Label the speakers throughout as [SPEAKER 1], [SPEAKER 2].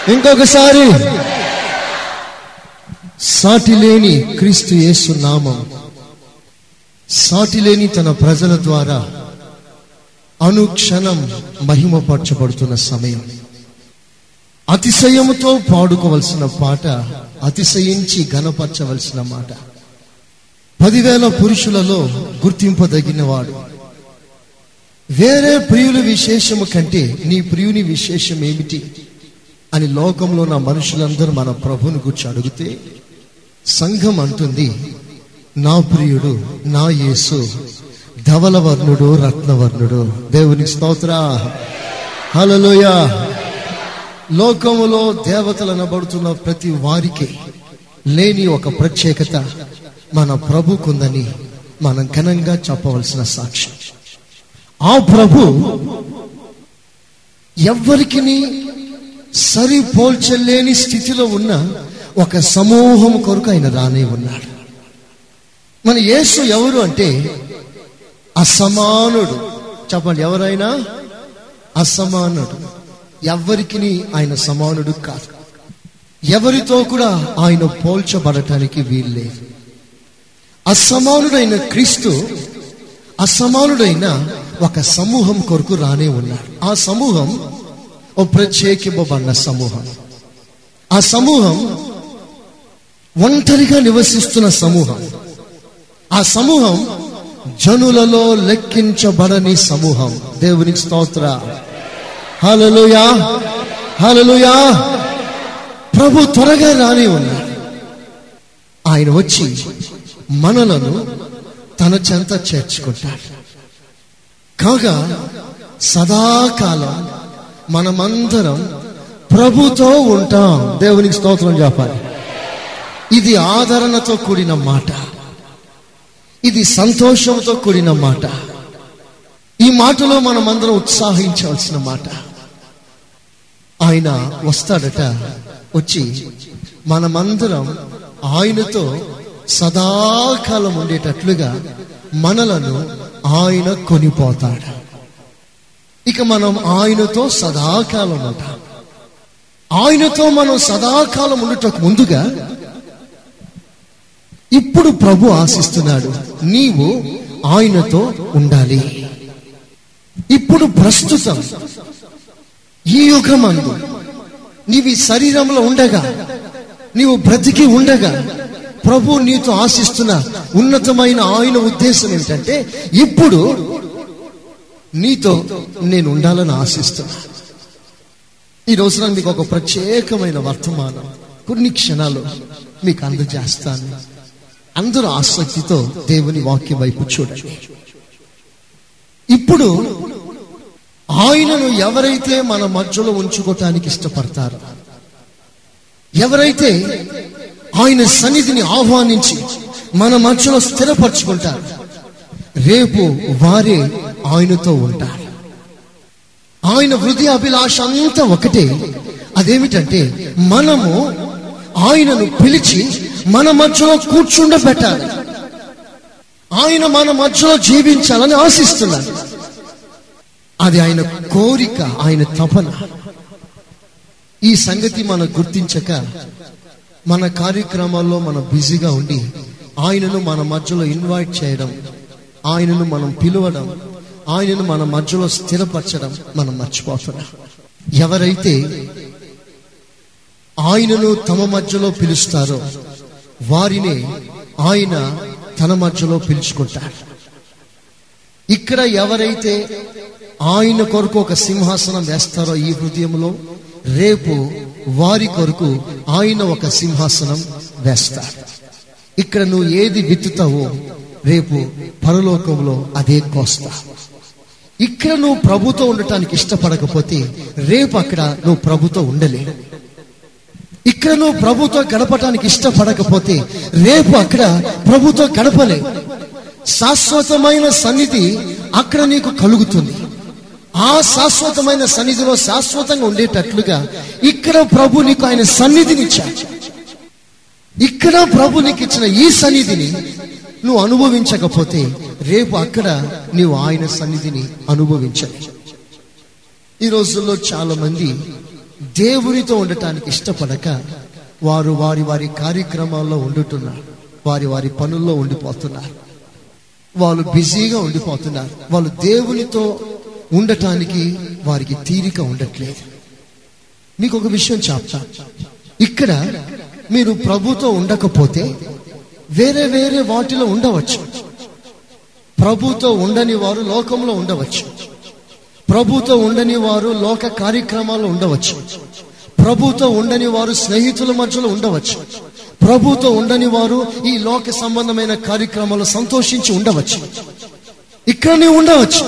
[SPEAKER 1] ఇంకొకసారి సాటి లేని క్రీస్తు యేసు నామం సాటి లేని తన ప్రజల ద్వారా అనుక్షణం మహిమపరచబడుతున్న సమయం అతిశయముతో పాడుకోవలసిన పాట అతిశయించి గణపరచవలసిన మాట పదివేల పురుషులలో గుర్తింపదగిన వాడు వేరే ప్రియుల విశేషము కంటే నీ ప్రియుని విశేషం ఏమిటి అని లోకంలో నా మనుషులందరూ మన ప్రభుని గురించి అడిగితే సంఘం అంటుంది నా ప్రియుడు నా యేసు ధవలవర్ణుడు రత్నవర్ణుడు దేవుని స్తోత్ర హలలోయ లోకములో దేవతలు అనబడుతున్న ప్రతి వారికి లేని ఒక ప్రత్యేకత మన ప్రభుకుందని మనం ఘనంగా చెప్పవలసిన సాక్ష్యం ఆ ప్రభు ఎవ్వరికి సరిపోల్చలేని స్థితిలో ఉన్న ఒక సమూహం కొరకు ఆయన రానే ఉన్నాడు మన యేసు ఎవరు అంటే అసమానుడు చెప్పండి ఎవరైనా అసమానుడు ఎవ్వరికి ఆయన సమానుడు కాదు ఎవరితో కూడా ఆయన పోల్చబడటానికి వీల్లేదు అసమానుడైన క్రీస్తు అసమానుడైన ఒక సమూహం కొరకు రానే ఉన్నాడు ఆ సమూహం ఓ ప్రత్యేకింపబడిన సమూహం ఆ సమూహం ఒంటరిగా నివసిస్తున్న సమూహం ఆ సమూహం జనులలో లెక్కించబడని సమూహం దేవునికి స్తోత్ర హలలుయా హలలుయా ప్రభు త్వరగా రాని ఉన్నాడు ఆయన వచ్చి మనలను తన చెంత చేర్చుకుంటాడు కాగా సదాకాలం మనమందరం ప్రభుతో ఉంటాం దేవునికి స్తోత్రం చెప్పాలి ఇది ఆదరణతో కూడిన మాట ఇది సంతోషంతో కూడిన మాట ఈ మాటలో మనమందరం ఉత్సాహించవలసిన మాట ఆయన వస్తాడట వచ్చి మనమందరం ఆయనతో సదాకాలం ఉండేటట్లుగా మనలను ఆయన కొనిపోతాడు ఇక మనం ఆయనతో సదాకాలం ఉంటాం ఆయనతో మనం సదాకాలం ఉండటకు ముందుగా ఇప్పుడు ప్రభు ఆశిస్తున్నాడు నీవు ఆయనతో ఉండాలి ఇప్పుడు ప్రస్తుతం ఈ యుగమందు నీవు ఈ శరీరంలో ఉండగా నీవు బ్రతికి ఉండగా ప్రభు నీతో ఆశిస్తున్న ఉన్నతమైన ఆయన ఉద్దేశం ఏంటంటే ఇప్పుడు నీతో నేను ఉండాలని ఆశిస్తున్నా ఈ రోజున మీకు ఒక ప్రత్యేకమైన వర్తమానం కొన్ని క్షణాలు మీకు అందజేస్తాను అందరూ ఆసక్తితో దేవుని వాక్యం వైపు చూడండి ఇప్పుడు ఆయనను ఎవరైతే మన మధ్యలో ఉంచుకోవటానికి ఇష్టపడతారో ఎవరైతే ఆయన సన్నిధిని ఆహ్వానించి మన మధ్యలో స్థిరపరచుకుంటారు రేపు వారే ఆయనతో ఉంటారు ఆయన హృదయ అభిలాష అంతా ఒకటే అదేమిటంటే మనము ఆయనను పిలిచి మన మధ్యలో కూర్చుండబెట్టాలి ఆయన మన మధ్యలో జీవించాలని ఆశిస్తున్నారు అది ఆయన కోరిక ఆయన తపన ఈ సంగతి మనం గుర్తించక మన కార్యక్రమాల్లో మనం బిజీగా ఉండి ఆయనను మన మధ్యలో ఇన్వైట్ చేయడం ఆయనను మనం పిలవడం ఆయనను మన మధ్యలో స్థిరపరచడం మనం మర్చిపోతున్నాం ఎవరైతే ఆయనను తమ మధ్యలో పిలుస్తారో వారినే ఆయన తన మధ్యలో పిలుచుకుంటారు ఇక్కడ ఎవరైతే ఆయన కొరకు ఒక సింహాసనం వేస్తారో ఈ హృదయంలో రేపు వారి కొరకు ఆయన ఒక సింహాసనం వేస్తారు ఇక్కడ నువ్వు ఏది విత్తుతావో రేపు పరలోకంలో అదే కోస్తా ఇక్కడ నువ్వు ప్రభుతో ఉండటానికి ఇష్టపడకపోతే రేపు అక్కడ నువ్వు ప్రభుతో ఉండలేవు ఇక్కడ నువ్వు ప్రభుతో గడపటానికి ఇష్టపడకపోతే రేపు అక్కడ ప్రభుతో గడపలే శాశ్వతమైన సన్నిధి అక్కడ నీకు కలుగుతుంది ఆ శాశ్వతమైన సన్నిధిలో శాశ్వతంగా ఉండేటట్లుగా ఇక్కడ ప్రభు నీకు ఆయన సన్నిధినిచ్చాడు ఇక్కడ ప్రభు నీకు ఇచ్చిన ఈ సన్నిధిని నువ్వు అనుభవించకపోతే రేపు అక్కడ నీవు ఆయన సన్నిధిని అనుభవించాలి ఈ రోజుల్లో చాలా మంది దేవునితో ఉండటానికి ఇష్టపడక వారు వారి వారి కార్యక్రమాల్లో ఉండుతున్నారు వారి వారి పనుల్లో ఉండిపోతున్నారు వాళ్ళు బిజీగా ఉండిపోతున్నారు వాళ్ళు దేవునితో ఉండటానికి వారికి తీరిక ఉండట్లేదు మీకు ఒక విషయం చెప్తా ఇక్కడ మీరు ప్రభుతో ఉండకపోతే వేరే వేరే వాటిలో ఉండవచ్చు ప్రభుతో ఉండని వారు లోకంలో ఉండవచ్చు ప్రభుతో ఉండని వారు లోక కార్యక్రమాల్లో ఉండవచ్చు ప్రభుతో ఉండని వారు స్నేహితుల మధ్యలో ఉండవచ్చు ప్రభుతో ఉండని వారు ఈ లోక సంబంధమైన కార్యక్రమాల్లో సంతోషించి ఉండవచ్చు ఇక్కడ నీవు ఉండవచ్చు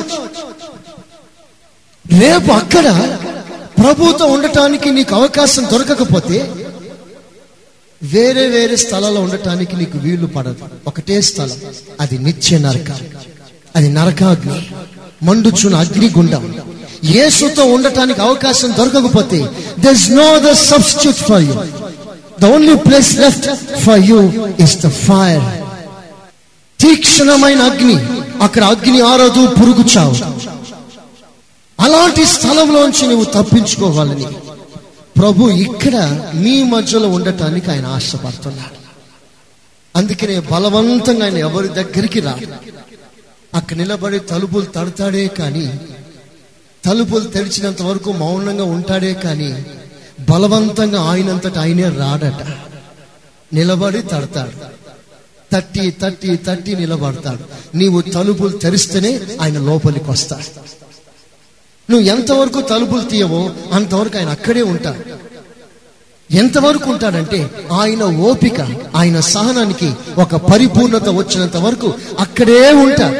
[SPEAKER 1] రేపు అక్కడ ప్రభుతో ఉండటానికి నీకు అవకాశం దొరకకపోతే వేరే వేరే స్థలాల్లో ఉండటానికి నీకు వీలు పడదు ఒకటే స్థలం అది నిత్య నరక అది నరకాగ్ని మండుచున్న అగ్నిగుండం యేసుతో ఉండటానికి అవకాశం దొరకకపోతే there's no the substitute for you the only place left for you is the fire తీక్షణమైన అగ్ని అక్కడ అగ్ని ఆరదు పురుగు చావు అలాంటి స్థలంలోంచి నువ్వు తప్పించుకోవాలని ప్రభు ఇక్కడ మీ మధ్యలో ఉండటానికి ఆయన ఆశపడుతున్నాడు అందుకనే బలవంతంగా ఆయన ఎవరి దగ్గరికి రా అక్కడ నిలబడి తలుపులు తడతాడే కానీ తలుపులు తెరిచినంత వరకు మౌనంగా ఉంటాడే కానీ బలవంతంగా ఆయనంతట ఆయనే రాడట నిలబడి తడతాడు తట్టి తట్టి తట్టి నిలబడతాడు నీవు తలుపులు తెరిస్తేనే ఆయన లోపలికి వస్తాడు నువ్వు ఎంతవరకు తలుపులు తీయవో అంతవరకు ఆయన అక్కడే ఉంటాడు ఎంతవరకు ఉంటాడంటే ఆయన ఓపిక ఆయన సహనానికి ఒక పరిపూర్ణత వచ్చినంత వరకు అక్కడే ఉంటాడు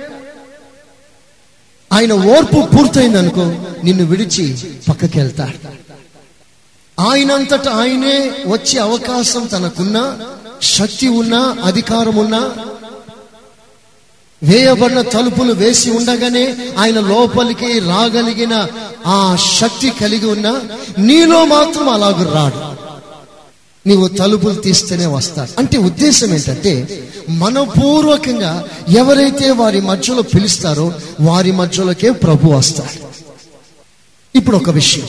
[SPEAKER 1] ఆయన ఓర్పు పూర్తయిందనుకో నిన్ను విడిచి పక్కకి వెళ్తాడు ఆయనంతట ఆయనే వచ్చే అవకాశం తనకున్నా శక్తి ఉన్నా అధికారం ఉన్నా వేయబడిన తలుపులు వేసి ఉండగానే ఆయన లోపలికి రాగలిగిన ఆ శక్తి కలిగి ఉన్నా నీలో మాత్రం అలాగ రాడు నీవు తలుపులు తీస్తేనే వస్తాడు అంటే ఉద్దేశం ఏంటంటే మనపూర్వకంగా ఎవరైతే వారి మధ్యలో పిలుస్తారో వారి మధ్యలోకే ప్రభు వస్తాడు ఇప్పుడు ఒక విషయం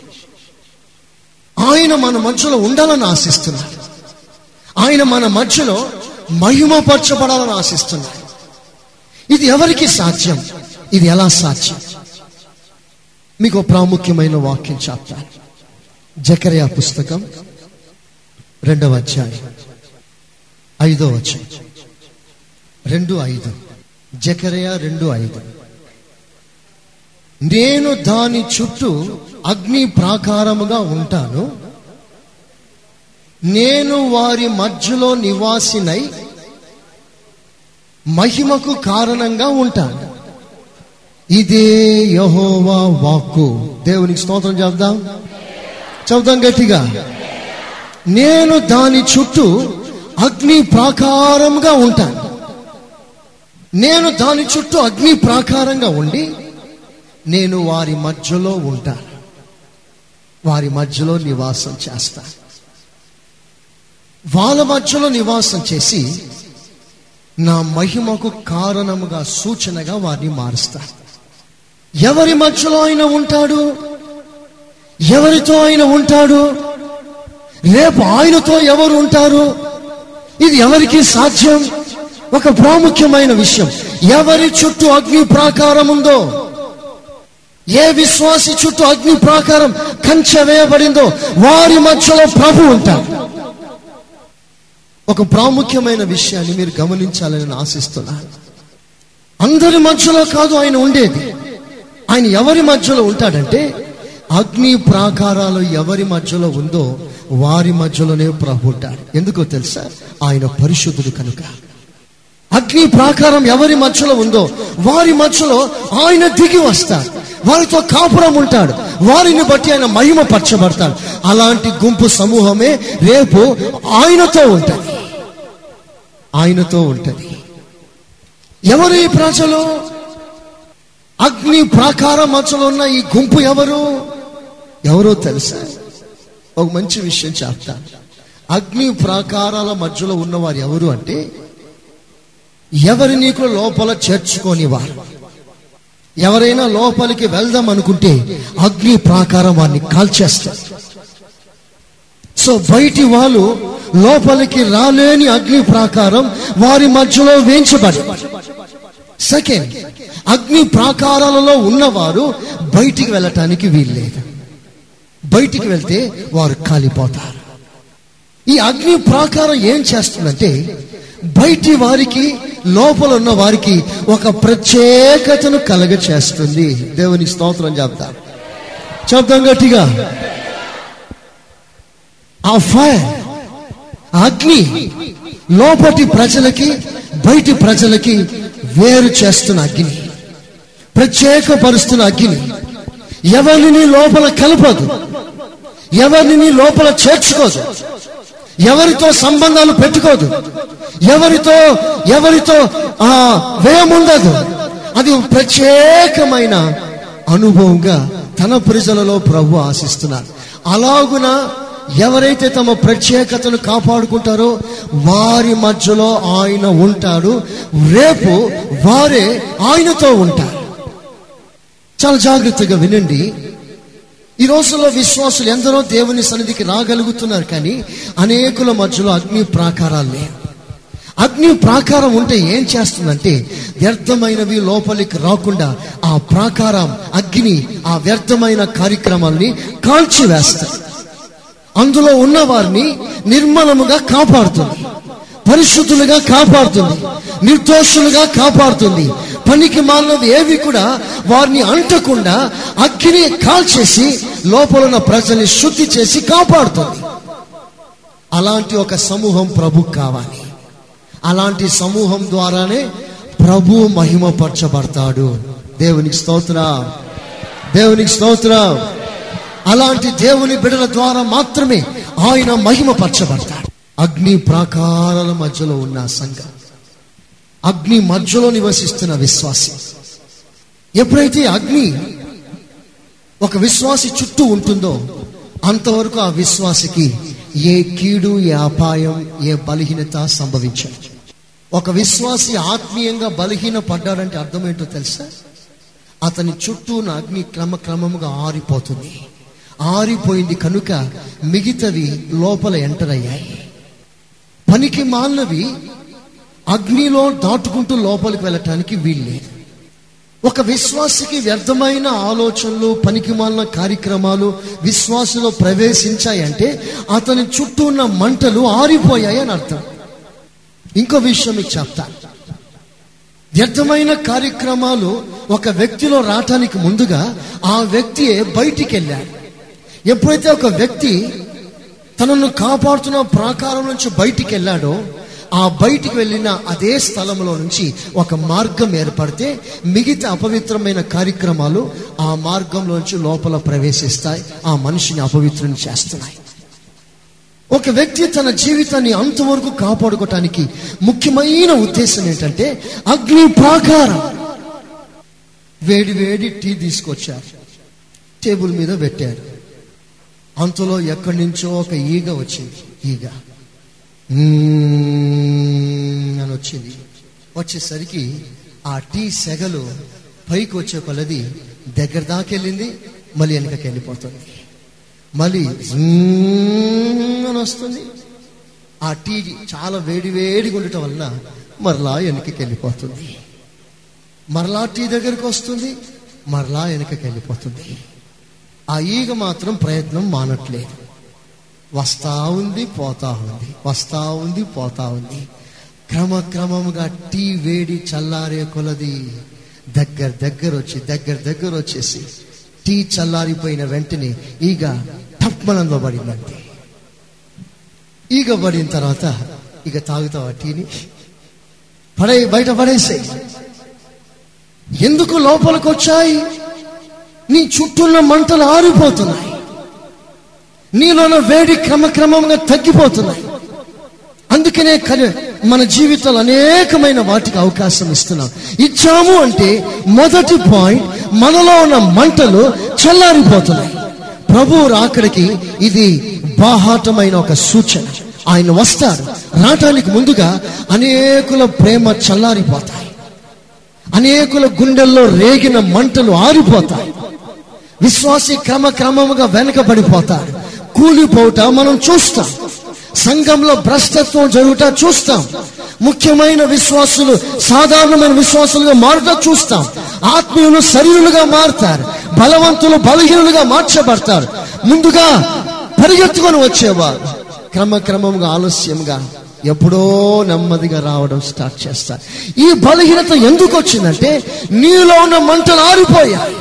[SPEAKER 1] ఆయన మన మధ్యలో ఉండాలని ఆశిస్తున్నాడు ఆయన మన మధ్యలో మహిమపరచబడాలని ఆశిస్తున్నాడు ఇది ఎవరికి సాధ్యం ఇది ఎలా సాధ్యం మీకు ఒక ప్రాముఖ్యమైన వాక్యం చెప్తాను జకరియా పుస్తకం రెండవ అధ్యాయం ఐదో అధ్యాయం రెండు ఐదు జకరియా రెండు ఐదు నేను దాని చుట్టూ అగ్ని ప్రాకారముగా ఉంటాను నేను వారి మధ్యలో నివాసినై మహిమకు కారణంగా ఉంటాను ఇదే యహోవా వాక్కు దేవునికి స్తోత్రం చెప్దాం చెప్దాం గట్టిగా నేను దాని చుట్టూ అగ్ని ప్రాకారంగా ఉంటాను నేను దాని చుట్టూ అగ్ని ప్రాకారంగా ఉండి నేను వారి మధ్యలో ఉంటాను వారి మధ్యలో నివాసం చేస్తాను వాళ్ళ మధ్యలో నివాసం చేసి నా మహిమకు కారణముగా సూచనగా వారిని మారుస్తాను ఎవరి మధ్యలో ఆయన ఉంటాడు ఎవరితో ఆయన ఉంటాడు రేపు ఆయనతో ఎవరు ఉంటారు ఇది ఎవరికి సాధ్యం ఒక ప్రాముఖ్యమైన విషయం ఎవరి చుట్టూ అగ్ని ప్రాకారం ఉందో ఏ విశ్వాసి చుట్టూ అగ్ని ప్రాకారం కంచె వేయబడిందో వారి మధ్యలో ప్రభు ఉంటాడు ఒక ప్రాముఖ్యమైన విషయాన్ని మీరు గమనించాలని నేను ఆశిస్తున్నాను అందరి మధ్యలో కాదు ఆయన ఉండేది ఆయన ఎవరి మధ్యలో ఉంటాడంటే అగ్ని ప్రాకారాలు ఎవరి మధ్యలో ఉందో వారి మధ్యలోనే ప్రభు ఉంటాడు ఎందుకో తెలుసా ఆయన పరిశుద్ధుడు కనుక అగ్ని ప్రాకారం ఎవరి మధ్యలో ఉందో వారి మధ్యలో ఆయన దిగి వస్తాడు వారితో కాపురం ఉంటాడు వారిని బట్టి ఆయన మహిమ పరచబడతాడు అలాంటి గుంపు సమూహమే రేపు ఆయనతో ఉంటుంది ఆయనతో ఉంటుంది ఎవరు ఈ ప్రజలు అగ్ని ప్రాకారం మధ్యలో ఉన్న ఈ గుంపు ఎవరు ఎవరో తెలుసా ఒక మంచి విషయం చెప్తాను అగ్ని ప్రాకారాల మధ్యలో ఉన్నవారు ఎవరు అంటే ఎవరి నీకు లోపల చేర్చుకొని వారు ఎవరైనా లోపలికి వెళ్దాం అనుకుంటే అగ్ని ప్రాకారం వారిని కాల్చేస్తారు సో బయటి వాళ్ళు లోపలికి రాలేని అగ్ని ప్రాకారం వారి మధ్యలో వేయించబడి సెకండ్ అగ్ని ప్రాకారాలలో ఉన్నవారు బయటికి వెళ్ళటానికి వీల్లేదు బయటికి వెళ్తే వారు కాలిపోతారు ఈ అగ్ని ప్రాకారం ఏం చేస్తుందంటే బయటి వారికి లోపల ఉన్న వారికి ఒక ప్రత్యేకతను కలగ చేస్తుంది దేవుని స్తోత్రం చెప్తారు చెప్తాం గట్టిగా ఆ ఫైర్ అగ్ని లోపటి ప్రజలకి బయటి ప్రజలకి వేరు చేస్తున్న అగ్ని ప్రత్యేకపరుస్తున్న అగ్ని ఎవరిని లోపల కలపదు ఎవరిని లోపల చేర్చుకోదు ఎవరితో సంబంధాలు పెట్టుకోదు ఎవరితో ఎవరితో ఆ వ్యయముండదు అది ప్రత్యేకమైన అనుభవంగా తన ప్రజలలో ప్రభు ఆశిస్తున్నారు అలాగున ఎవరైతే తమ ప్రత్యేకతను కాపాడుకుంటారో వారి మధ్యలో ఆయన ఉంటాడు రేపు వారే ఆయనతో ఉంటారు చాలా జాగ్రత్తగా వినండి ఈ రోజుల్లో విశ్వాసులు ఎందరో దేవుని సన్నిధికి రాగలుగుతున్నారు కానీ అనేకుల మధ్యలో అగ్ని ప్రాకారాలు లేవు అగ్ని ప్రాకారం ఉంటే ఏం చేస్తుందంటే వ్యర్థమైనవి లోపలికి రాకుండా ఆ ప్రాకారం అగ్ని ఆ వ్యర్థమైన కార్యక్రమాల్ని కాల్చివేస్తాయి అందులో ఉన్న వారిని నిర్మలముగా కాపాడుతుంది పరిశుద్ధులుగా కాపాడుతుంది నిర్దోషులుగా కాపాడుతుంది పనికి మాలినవి ఏవి కూడా వారిని అంటకుండా అగ్ని కాల్చేసి లోపల ఉన్న ప్రజల్ని శుద్ధి చేసి కాపాడుతుంది అలాంటి ఒక సమూహం ప్రభు కావాలి అలాంటి సమూహం ద్వారానే ప్రభు మహిమపరచబడతాడు దేవునికి స్తోత్రం దేవునికి స్తోత్రం అలాంటి దేవుని బిడల ద్వారా మాత్రమే ఆయన మహిమపరచబడతాడు అగ్ని ప్రాకారాల మధ్యలో ఉన్న సంఘం అగ్ని మధ్యలో నివసిస్తున్న విశ్వాసి ఎప్పుడైతే అగ్ని ఒక విశ్వాసి చుట్టూ ఉంటుందో అంతవరకు ఆ విశ్వాసికి ఏ కీడు ఏ అపాయం ఏ బలహీనత సంభవించదు ఒక విశ్వాసి ఆత్మీయంగా బలహీన పడ్డాడంటే అర్థం ఏంటో తెలుసా అతని చుట్టూ ఉన్న అగ్ని క్రమక్రమముగా ఆరిపోతుంది ఆరిపోయింది కనుక మిగతవి లోపల ఎంటర్ అయ్యాయి పనికి మాలినవి అగ్నిలో దాటుకుంటూ లోపలికి వెళ్ళటానికి వీల్లేదు ఒక విశ్వాసికి వ్యర్థమైన ఆలోచనలు పనికిమాలిన కార్యక్రమాలు విశ్వాసంలో ప్రవేశించాయంటే అతని చుట్టూ ఉన్న మంటలు ఆరిపోయాయి అని అర్థం ఇంకో విషయం మీకు చెప్తాను వ్యర్థమైన కార్యక్రమాలు ఒక వ్యక్తిలో రావటానికి ముందుగా ఆ వ్యక్తి బయటికి వెళ్ళాడు ఎప్పుడైతే ఒక వ్యక్తి తనను కాపాడుతున్న ప్రాకారం నుంచి బయటికి వెళ్ళాడో ఆ బయటికి వెళ్ళిన అదే స్థలంలో నుంచి ఒక మార్గం ఏర్పడితే మిగతా అపవిత్రమైన కార్యక్రమాలు ఆ మార్గంలోంచి లోపల ప్రవేశిస్తాయి ఆ మనిషిని అపవిత్రం చేస్తున్నాయి ఒక వ్యక్తి తన జీవితాన్ని అంతవరకు కాపాడుకోవటానికి ముఖ్యమైన ఉద్దేశం ఏంటంటే అగ్ని ప్రాకారం వేడి వేడి టీ తీసుకొచ్చారు టేబుల్ మీద పెట్టారు అంతలో ఎక్కడి నుంచో ఒక ఈగ వచ్చింది ఈగ మ్మ్ అని వచ్చింది వచ్చేసరికి ఆ టీ సెగలు పైకి వచ్చే కొలది దగ్గర దాకా వెళ్ళింది మళ్ళీ వెనకకి వెళ్ళిపోతుంది మళ్ళీ జ్మ్ అని వస్తుంది ఆ టీ చాలా వేడి వేడిగా ఉండటం వలన మరలా వెనకకి వెళ్ళిపోతుంది మరలా టీ దగ్గరికి వస్తుంది మరలా వెనకకి వెళ్ళిపోతుంది ఆ ఈగ మాత్రం ప్రయత్నం మానట్లేదు వస్తా ఉంది పోతా ఉంది వస్తా ఉంది పోతా ఉంది క్రమక్రమముగా టీ వేడి చల్లారే కొలది దగ్గర దగ్గర వచ్చి దగ్గర దగ్గర వచ్చేసి టీ చల్లారిపోయిన వెంటనే ఈగ టప్మనంలో పడిందంటే ఈగ పడిన తర్వాత ఇక తాగుతావా టీని పడే బయట పడేసే ఎందుకు లోపలికి వచ్చాయి నీ చుట్టూన్న మంటలు ఆరిపోతున్నాయి నీలోన వేడి క్రమక్రమంగా తగ్గిపోతున్నాయి అందుకనే కలి మన జీవితంలో అనేకమైన వాటికి అవకాశం ఇస్తున్నాం ఇచ్చాము అంటే మొదటి పాయింట్ మనలో ఉన్న మంటలు చల్లారిపోతున్నాయి ప్రభు రాకడికి ఇది బాహాటమైన ఒక సూచన ఆయన వస్తాడు రావటానికి ముందుగా అనేకుల ప్రేమ చల్లారిపోతాయి అనేకుల గుండెల్లో రేగిన మంటలు ఆరిపోతాయి విశ్వాసి క్రమ క్రమముగా వెనకబడిపోతాడు కూలిపోవుట మనం చూస్తాం సంఘంలో భ్రష్టత్వం జరుగుట చూస్తాం ముఖ్యమైన విశ్వాసులు సాధారణమైన విశ్వాసులుగా మారుట చూస్తాం ఆత్మీయులు శరీరులుగా మారుతారు బలవంతులు బలహీనులుగా మార్చబడతారు ముందుగా పరిగెత్తుకొని వచ్చేవారు క్రమక్రమంగా ఆలస్యంగా ఎప్పుడో నెమ్మదిగా రావడం స్టార్ట్ చేస్తారు ఈ బలహీనత ఎందుకు వచ్చిందంటే నీలో ఉన్న మంటలు ఆరిపోయాయి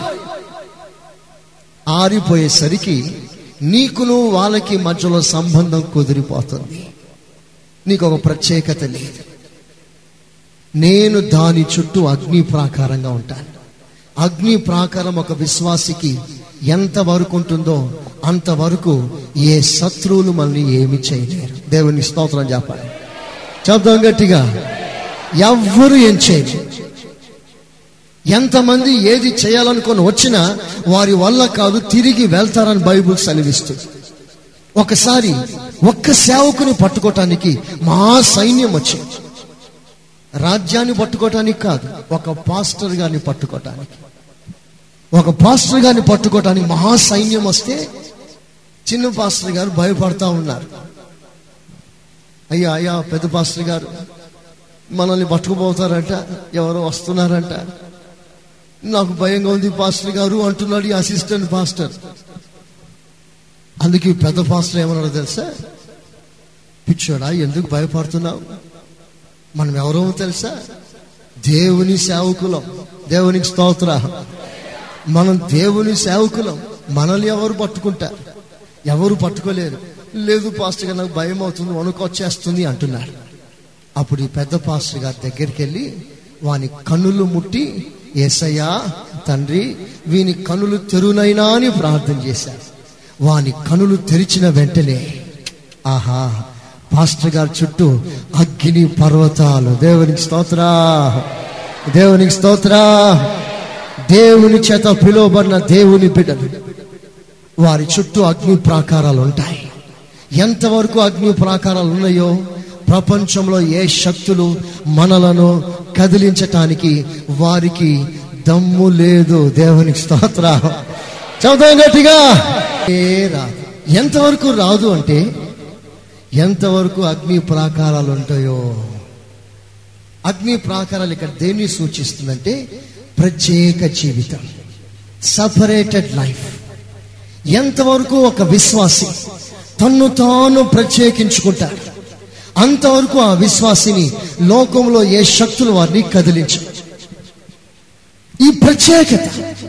[SPEAKER 1] ఆరిపోయేసరికి నీకును వాళ్ళకి మధ్యలో సంబంధం కుదిరిపోతుంది నీకు ఒక ప్రత్యేకత లేదు నేను దాని చుట్టూ అగ్ని ప్రాకారంగా ఉంటాను అగ్ని ప్రాకారం ఒక విశ్వాసికి ఎంత వరకు ఉంటుందో అంతవరకు ఏ శత్రువులు మనల్ని ఏమి చేయలేరు దేవుని స్తోత్రం చెప్పాలి చెప్దాం గట్టిగా ఎవ్వరు ఏం చేయలేరు ఎంతమంది ఏది చేయాలనుకొని వచ్చినా వారి వల్ల కాదు తిరిగి వెళ్తారని బైబుల్ సెలవిస్తుంది ఒకసారి ఒక్క సేవకుని పట్టుకోవటానికి మా సైన్యం వచ్చింది రాజ్యాన్ని పట్టుకోవటానికి కాదు ఒక పాస్టర్ గారిని పట్టుకోవటానికి ఒక పాస్టర్ గారిని పట్టుకోవటానికి మహా సైన్యం వస్తే చిన్న పాస్టర్ గారు భయపడతా ఉన్నారు అయ్యా అయ్యా పెద్ద పాస్టర్ గారు మనల్ని పట్టుకుపోతారంట ఎవరో వస్తున్నారంట నాకు భయంగా ఉంది పాస్టర్ గారు అంటున్నాడు ఈ అసిస్టెంట్ పాస్టర్ అందుకే ఈ పెద్ద పాస్టర్ ఏమన్నాడు తెలుసా పిచ్చోడా ఎందుకు భయపడుతున్నావు మనం ఎవరో తెలుసా దేవుని సేవకులం దేవునికి స్తోత్ర మనం దేవుని సేవకులం మనల్ని ఎవరు పట్టుకుంటారు ఎవరు పట్టుకోలేరు లేదు పాస్టర్ గారు నాకు భయం అవుతుంది వణుకొచ్చేస్తుంది అంటున్నాడు అప్పుడు ఈ పెద్ద పాస్టర్ గారి దగ్గరికి వెళ్ళి వాని కన్నులు ముట్టి ఏసయ్యా తండ్రి వీని కనులు తెరునైనా అని ప్రార్థన చేశారు వాని కనులు తెరిచిన వెంటనే ఆహా పాస్టర్ గారి చుట్టూ అగ్ని పర్వతాలు దేవునికి స్తోత్రా దేవునికి స్తోత్రా దేవుని చేత పిలువబడిన దేవుని బిడ్డలు వారి చుట్టూ అగ్ని ప్రాకారాలు ఉంటాయి ఎంతవరకు అగ్ని ప్రాకారాలు ఉన్నాయో ప్రపంచంలో ఏ శక్తులు మనలను కదిలించటానికి వారికి దమ్ము లేదు దేవునికి స్తోత్ర చదువు గట్టిగా ఏ రాదు ఎంతవరకు రాదు అంటే ఎంతవరకు అగ్ని ప్రాకారాలు ఉంటాయో అగ్ని ప్రాకారాలు ఇక్కడ దేన్ని సూచిస్తుందంటే ప్రత్యేక జీవితం సపరేటెడ్ లైఫ్ ఎంతవరకు ఒక విశ్వాసి తన్ను తాను ప్రత్యేకించుకుంటాడు అంతవరకు ఆ విశ్వాసిని లోకంలో ఏ శక్తులు వారిని కదిలించ ఈ ప్రత్యేకత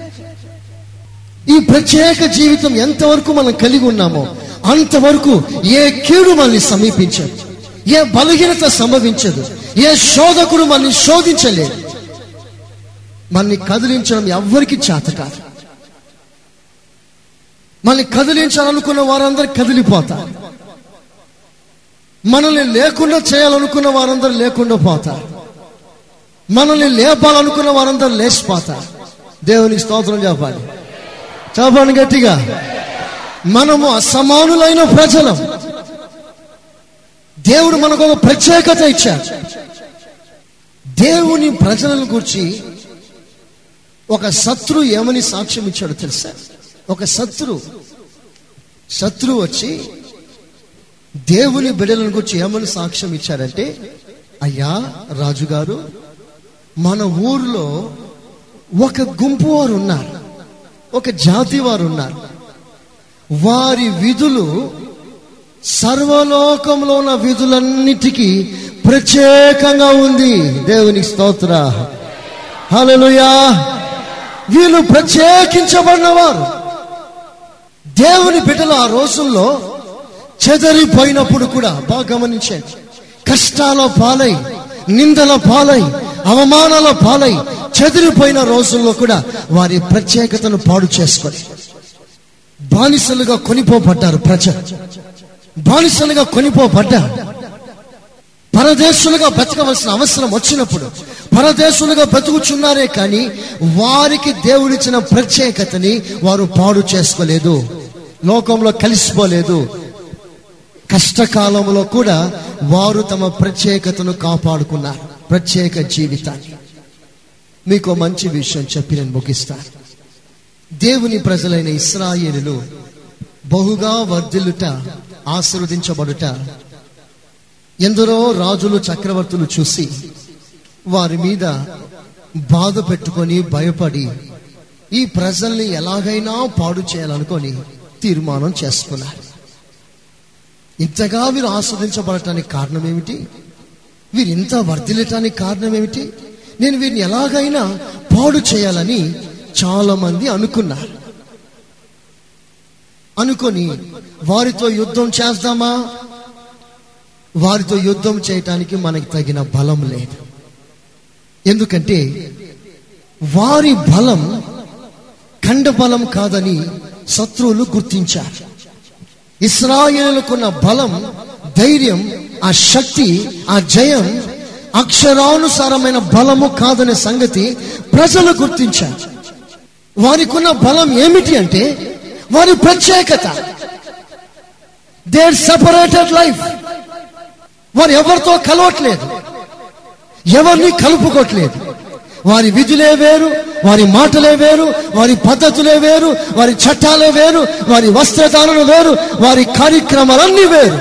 [SPEAKER 1] ఈ ప్రత్యేక జీవితం ఎంతవరకు మనం కలిగి ఉన్నామో అంతవరకు ఏ కీడు మనల్ని సమీపించదు ఏ బలహీనత సంభవించదు ఏ శోధకుడు మనల్ని శోధించలేదు మనల్ని కదిలించడం ఎవ్వరికి చేత కాదు మనల్ని కదిలించాలనుకున్న వారందరూ కదిలిపోతారు మనల్ని లేకుండా చేయాలనుకున్న వారందరూ లేకుండా పోతారు మనల్ని లేపాలనుకున్న వారందరూ లేచిపోతారు దేవునికి స్తోత్రం చెప్పాలి చెప్పండి గట్టిగా మనము అసమానులైన ప్రజలం దేవుడు మనకు ఒక ప్రత్యేకత ఇచ్చాడు దేవుని ప్రజలను గురించి ఒక శత్రు ఏమని సాక్ష్యం ఇచ్చాడో తెలుసా ఒక శత్రు శత్రు వచ్చి దేవుని బిడ్డలను గురించి ఏమని సాక్ష్యం ఇచ్చారంటే అయ్యా రాజుగారు మన ఊర్లో ఒక గుంపు వారు ఉన్నారు ఒక జాతి వారు ఉన్నారు వారి విధులు సర్వలోకంలో ఉన్న విధులన్నిటికీ ప్రత్యేకంగా ఉంది దేవునికి స్తోత్ర హల్లెలూయా వీళ్ళు ప్రత్యేకించబడినవారు దేవుని బిడ్డలు ఆ రోజుల్లో చెదరిపోయినప్పుడు కూడా బాగా గమనించండి కష్టాల పాలై నిందల పాలై అవమానాల పాలై చెదిరిపోయిన రోజుల్లో కూడా వారి ప్రత్యేకతను పాడు చేసుకొని బానిసలుగా కొనిపోబడ్డారు ప్రజలు బానిసలుగా కొనిపోబడ్డారు పరదేశులుగా బతకవలసిన అవసరం వచ్చినప్పుడు పరదేశులుగా బతుకుచున్నారే కానీ వారికి దేవుడిచ్చిన ప్రత్యేకతని వారు పాడు చేసుకోలేదు లోకంలో కలిసిపోలేదు కష్టకాలంలో కూడా వారు తమ ప్రత్యేకతను కాపాడుకున్నారు ప్రత్యేక జీవితాన్ని మీకు ఓ మంచి విషయం చెప్పి నేను ముగిస్తాను దేవుని ప్రజలైన ఇస్రాయేలులు బహుగా వర్ధిల్లుట ఆశీర్వదించబడుట ఎందరో రాజులు చక్రవర్తులు చూసి వారి మీద బాధ పెట్టుకొని భయపడి ఈ ప్రజల్ని ఎలాగైనా పాడు చేయాలనుకొని తీర్మానం చేసుకున్నారు ఇంతగా వీరు ఆస్వాదించబడటానికి కారణం ఏమిటి వీరు ఇంత వర్ధిల్లటానికి కారణం ఏమిటి నేను వీరిని ఎలాగైనా పాడు చేయాలని చాలా మంది అనుకున్నారు అనుకొని వారితో యుద్ధం చేద్దామా వారితో యుద్ధం చేయటానికి మనకి తగిన బలం లేదు ఎందుకంటే వారి బలం ఖండ బలం కాదని శత్రువులు గుర్తించారు ఇస్రాయేలుకున్న బలం ధైర్యం ఆ శక్తి ఆ జయం అక్షరానుసారమైన బలము కాదనే సంగతి ప్రజలు గుర్తించారు వారికున్న బలం ఏమిటి అంటే వారి ప్రత్యేకత దేర్ సపరేటెడ్ లైఫ్ వారు ఎవరితో కలవట్లేదు ఎవరిని కలుపుకోవట్లేదు వారి విధులే వేరు వారి మాటలే వేరు వారి పద్ధతులే వేరు వారి చట్టాలే వేరు వారి వస్త్రధారణ వేరు వారి కార్యక్రమాలన్నీ వేరు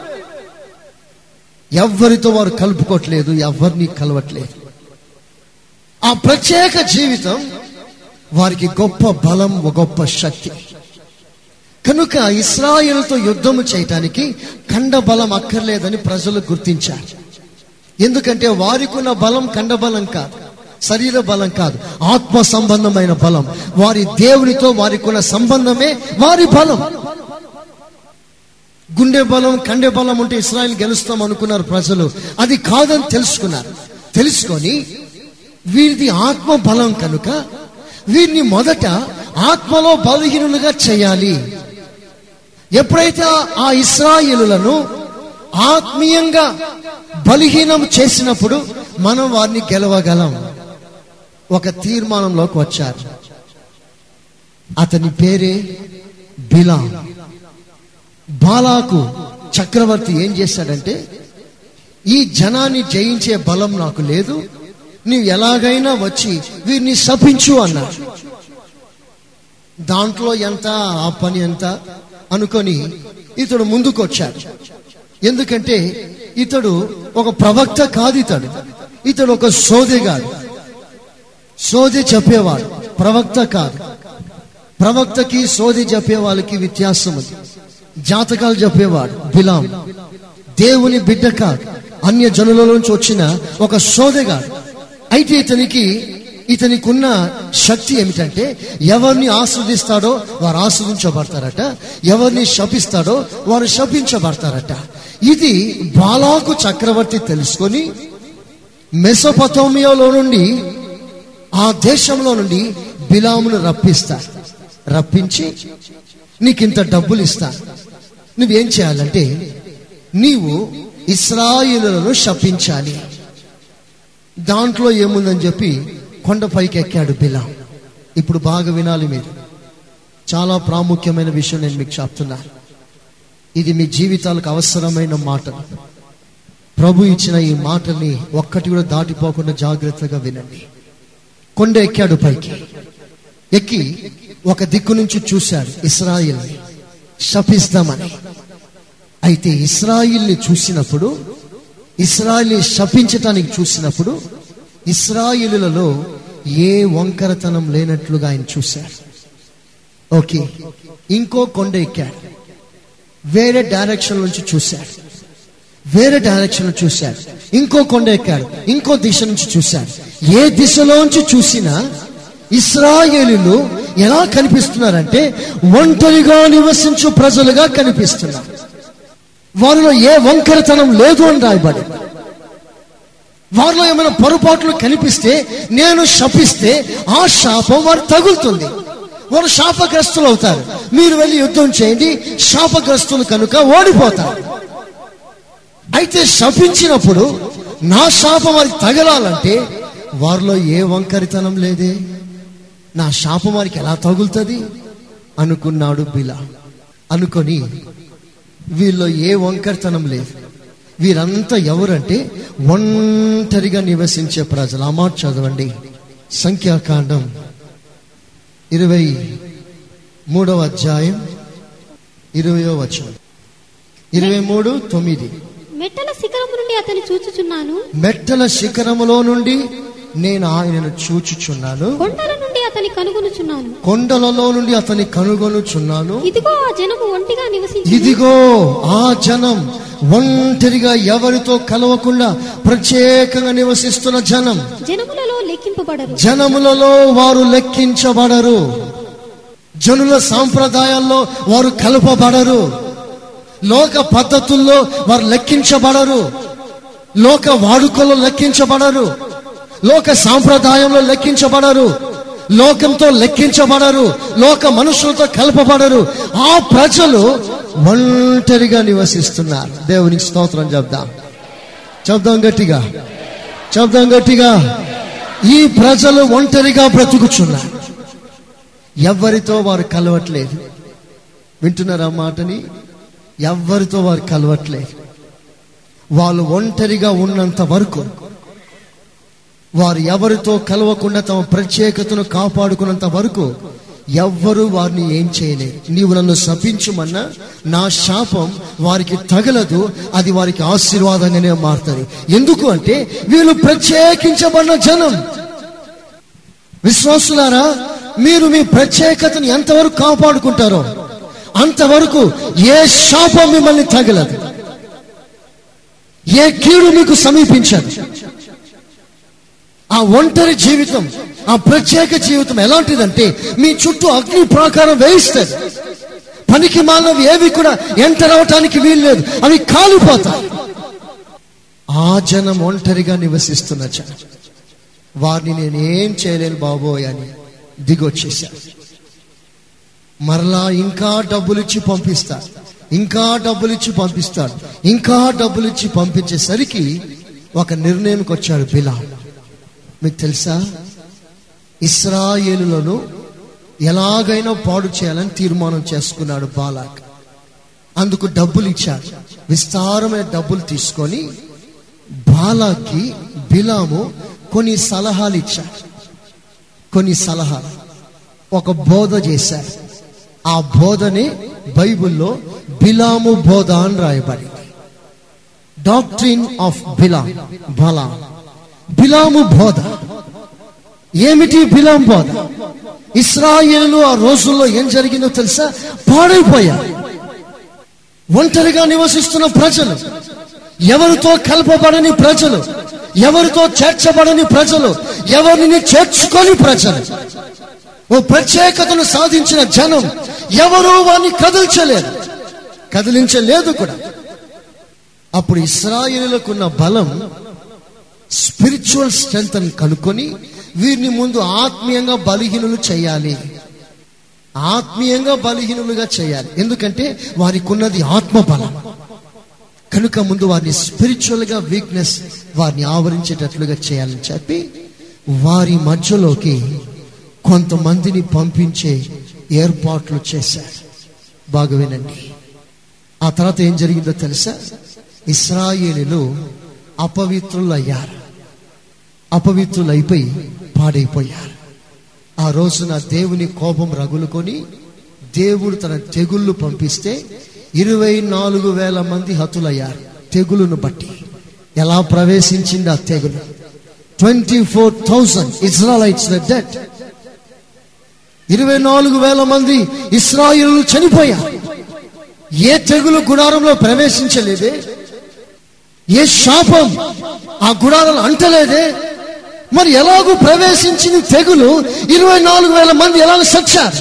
[SPEAKER 1] ఎవరితో వారు కలుపుకోవట్లేదు ఎవరిని కలవట్లేదు ఆ ప్రత్యేక జీవితం వారికి గొప్ప బలం గొప్ప శక్తి కనుక ఇస్రాయేలుతో యుద్ధము చేయటానికి ఖండ బలం అక్కర్లేదని ప్రజలు గుర్తించారు ఎందుకంటే వారికున్న బలం ఖండ బలం కాదు శరీర బలం కాదు ఆత్మ సంబంధమైన బలం వారి దేవునితో వారికున్న సంబంధమే వారి బలం గుండె బలం కండె బలం ఉంటే ఇస్రాయల్ గెలుస్తాం అనుకున్నారు ప్రజలు అది కాదని తెలుసుకున్నారు తెలుసుకొని వీరిది ఆత్మ బలం కనుక వీరిని మొదట ఆత్మలో బలహీనులుగా చేయాలి ఎప్పుడైతే ఆ ఇస్రాయిలులను ఆత్మీయంగా బలహీనం చేసినప్పుడు మనం వారిని గెలవగలం ఒక తీర్మానంలోకి వచ్చారు అతని పేరే బిలాం బాలాకు చక్రవర్తి ఏం చేశాడంటే ఈ జనాన్ని జయించే బలం నాకు లేదు నీవు ఎలాగైనా వచ్చి వీరిని శపించు అన్నాడు దాంట్లో ఎంత ఆ పని ఎంత అనుకొని ఇతడు ముందుకొచ్చాడు ఎందుకంటే ఇతడు ఒక ప్రవక్త కాదు ఇతడు ఇతడు ఒక సోదెగాడు సోది చెప్పేవాడు ప్రవక్త కాదు ప్రవక్తకి సోది చెప్పే వాళ్ళకి వ్యత్యాసం ఉంది జాతకాలు చెప్పేవాడు బిలాం దేవుని బిడ్డ కాదు అన్య జనుల నుంచి వచ్చిన ఒక సోదెగాడు అయితే ఇతనికి ఇతనికి ఉన్న శక్తి ఏమిటంటే ఎవరిని ఆస్వాదిస్తాడో వారు ఆస్వాదించబడతారట ఎవరిని శపిస్తాడో వారు శపించబడతారట ఇది బాలాకు చక్రవర్తి తెలుసుకొని మెసోపతోమియాలో నుండి ఆ దేశంలో నుండి బిలామును రప్పిస్తారు రప్పించి నీకు ఇంత డబ్బులు ఇస్తా నువ్వేం చేయాలంటే నీవు ఇస్రాయిలను శపించాలి దాంట్లో ఏముందని చెప్పి కొండపైకి ఎక్కాడు బిలాం ఇప్పుడు బాగా వినాలి మీరు చాలా ప్రాముఖ్యమైన విషయం నేను మీకు చెప్తున్నాను ఇది మీ జీవితాలకు అవసరమైన మాట ప్రభు ఇచ్చిన ఈ మాటల్ని ఒక్కటి కూడా దాటిపోకుండా జాగ్రత్తగా వినండి కొండ ఎక్కాడు పైకి ఎక్కి ఒక దిక్కు నుంచి చూశాడు ఇస్రాయిల్ని శపిస్తామని అయితే ఇస్రాయిల్ని చూసినప్పుడు ఇస్రాయిల్ని శపించటానికి చూసినప్పుడు ఇస్రాయిలులలో ఏ వంకరతనం లేనట్లుగా ఆయన చూశాడు ఓకే ఇంకో కొండ ఎక్కాడు వేరే డైరెక్షన్ నుంచి చూశాడు వేరే డైరెక్షన్ చూశాడు ఇంకో కొండ ఎక్కాడు ఇంకో దిశ నుంచి చూశాడు ఏ దిశలోంచి చూసినా ఇస్రాయేలీలు ఎలా కనిపిస్తున్నారంటే ఒంటరిగా నివసించు ప్రజలుగా కనిపిస్తున్నారు వారిలో ఏ వంకరతనం లేదు అని రాయబడి వారిలో ఏమైనా పొరపాట్లు కనిపిస్తే నేను శపిస్తే ఆ శాపం వారు తగులుతుంది వారు శాపగ్రస్తులు అవుతారు మీరు వెళ్ళి యుద్ధం చేయండి శాపగ్రస్తులు కనుక ఓడిపోతారు అయితే శపించినప్పుడు నా శాపం వారికి తగలాలంటే వారిలో ఏ వంకరితనం లేదే నా శాపం వారికి ఎలా తగులుతుంది అనుకున్నాడు బిలా అనుకొని వీళ్ళలో ఏ వంకరితనం లేదు వీరంతా ఎవరంటే ఒంటరిగా నివసించే ప్రజలు ఆ మాట చదవండి సంఖ్యాకాండం ఇరవై మూడవ అధ్యాయం ఇరవయో వచనం ఇరవై మూడు తొమ్మిది
[SPEAKER 2] మెట్టల శిఖరము నుండి అతని చూచుచున్నాను
[SPEAKER 1] మెట్టల శిఖరములో నుండి నేను ఆయనను చూచుచున్నాను
[SPEAKER 2] కొండల నుండి అతని కనుగొనుచున్నాను
[SPEAKER 1] కొండలలో నుండి అతని కనుగొనుచున్నాను
[SPEAKER 2] ఇదిగో ఆ జనము ఒంటిగా నివసించి
[SPEAKER 1] ఇదిగో ఆ జనం ఒంటరిగా ఎవరితో కలవకుండా ప్రత్యేకంగా నివసిస్తున్న జనం
[SPEAKER 2] జనములలో లెక్కింపబడరు
[SPEAKER 1] జనములలో వారు లెక్కించబడరు జనుల సాంప్రదాయాల్లో వారు కలపబడరు లోక పద్ధతుల్లో వారు లెక్కించబడరు లోక వాడుకలో లెక్కించబడరు లోక సాంప్రదాయంలో లెక్కించబడరు లోకంతో లెక్కించబడరు లోక మనుషులతో కలపబడరు ఆ ప్రజలు ఒంటరిగా నివసిస్తున్నారు దేవునికి స్తోత్రం చెప్దాం చెప్దాం గట్టిగా చెప్దాం గట్టిగా ఈ ప్రజలు ఒంటరిగా బ్రతుకుచున్నారు ఎవరితో వారు కలవట్లేదు వింటున్నారా ఆ మాటని ఎవరితో వారు కలవట్లేదు వాళ్ళు ఒంటరిగా ఉన్నంత వరకు వారు ఎవరితో కలవకుండా తమ ప్రత్యేకతను కాపాడుకున్నంత వరకు ఎవ్వరు వారిని ఏం చేయలేరు నీవు నన్ను శపించుమన్నా నా శాపం వారికి తగలదు అది వారికి ఆశీర్వాదంగానే మారుతుంది ఎందుకు అంటే వీళ్ళు ప్రత్యేకించబడిన జనం విశ్వాసులారా మీరు మీ ప్రత్యేకతను ఎంతవరకు కాపాడుకుంటారో అంతవరకు ఏ శాపం మిమ్మల్ని తగలదు ఏ కీడు మీకు సమీపించదు ఆ ఒంటరి జీవితం ఆ ప్రత్యేక జీవితం ఎలాంటిదంటే మీ చుట్టూ అగ్ని ప్రాకారం వేయిస్తుంది పనికి మానవి ఏవి కూడా ఎంటర్ అవటానికి వీల్లేదు అవి కాలిపోతాయి ఆ జనం ఒంటరిగా నివసిస్తున్న జనం వారిని నేనేం చేయలేను బాబోయ్ అని దిగొచ్చేశారు మరలా ఇంకా డబ్బులు ఇచ్చి పంపిస్తా ఇంకా డబ్బులు ఇచ్చి పంపిస్తాడు ఇంకా డబ్బులు ఇచ్చి పంపించేసరికి ఒక నిర్ణయంకి వచ్చాడు బిలా మీకు తెలుసా ఇస్రాయేలులను ఎలాగైనా పాడు చేయాలని తీర్మానం చేసుకున్నాడు బాలాక్ అందుకు డబ్బులు ఇచ్చాడు విస్తారమైన డబ్బులు తీసుకొని బాలాకి బిలాము కొన్ని సలహాలు ఇచ్చాడు కొన్ని సలహాలు ఒక బోధ చేశారు ఆ బోధనే బైబిల్లో బిలాము బోధ అని రాయబడింది డాక్ట్రిన్ ఆఫ్ బిలాం బలాం బిలాము బోధ ఏమిటి బిలాం బోధ ఇస్రాయేలు ఆ రోజుల్లో ఏం జరిగిందో తెలుసా పాడైపోయారు ఒంటరిగా నివసిస్తున్న ప్రజలు ఎవరితో కలపబడని ప్రజలు ఎవరితో చేర్చబడని ప్రజలు ఎవరిని చేర్చుకొని ప్రజలు ఓ ప్రత్యేకతను సాధించిన జనం ఎవరు వారిని కదిల్చలేదు కదిలించలేదు కూడా అప్పుడు ఇస్రాయేలులకున్న బలం స్పిరిచువల్ స్ట్రెంత్ అని కనుక్కొని వీరిని ముందు ఆత్మీయంగా బలహీనులు చేయాలి ఆత్మీయంగా బలహీనులుగా చేయాలి ఎందుకంటే వారికి ఉన్నది ఆత్మ బలం కనుక ముందు వారిని స్పిరిచువల్ గా వీక్నెస్ వారిని ఆవరించేటట్లుగా చేయాలని చెప్పి వారి మధ్యలోకి కొంతమందిని పంపించే ఏర్పాట్లు చేశారు బాగా వినండి ఆ తర్వాత ఏం జరిగిందో తెలుసా ఇస్రాయేలీలు అపవిత్రులయ్యారు అపవిత్రులైపోయి పాడైపోయారు ఆ రోజున దేవుని కోపం రగులుకొని దేవుడు తన తెగుళ్ళు పంపిస్తే ఇరవై నాలుగు వేల మంది హతులయ్యారు తెగులును బట్టి ఎలా ప్రవేశించింది ఆ తెగులు twenty four thousand Israelites dead ఇరవై నాలుగు వేల మంది ఇస్రాయిలు చనిపోయారు ఏ తెగులు గుడారంలో ప్రవేశించలేదే ఏ శాపం ఆ గుడారాలు అంటలేదే మరి ఎలాగూ ప్రవేశించిన తెగులు ఇరవై నాలుగు వేల మంది ఎలాగ సచ్చారు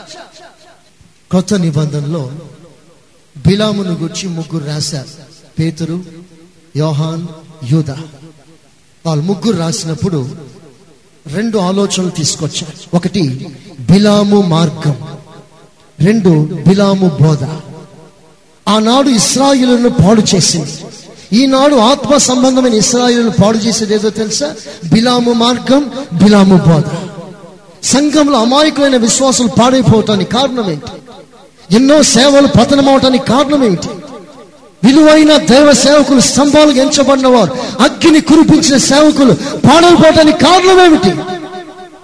[SPEAKER 1] కొత్త నిబంధనలో బిలామును గుర్చి ముగ్గురు రాశారు పేతురు యోహాన్ యూద వాళ్ళు ముగ్గురు రాసినప్పుడు రెండు ఆలోచనలు తీసుకొచ్చారు ఒకటి బిలాము మార్గం రెండు బిలాము బోధ ఆనాడు ఇస్రాయిలను పాడు చేసింది ఈనాడు ఆత్మ సంబంధమైన ఇస్రాయిలను పాడు చేసేది ఏదో తెలుసా బిలాము మార్గం బిలాము బోధ సంఘంలో అమాయకులైన విశ్వాసులు పాడైపోవటానికి కారణం ఏంటి ఎన్నో సేవలు పతనమవటానికి కారణం ఏంటి విలువైన దైవ సేవకులు స్తంభాలకు ఎంచబడిన వారు అగ్గిని కురిపించిన సేవకులు పాడైపోవటానికి కారణం ఏమిటి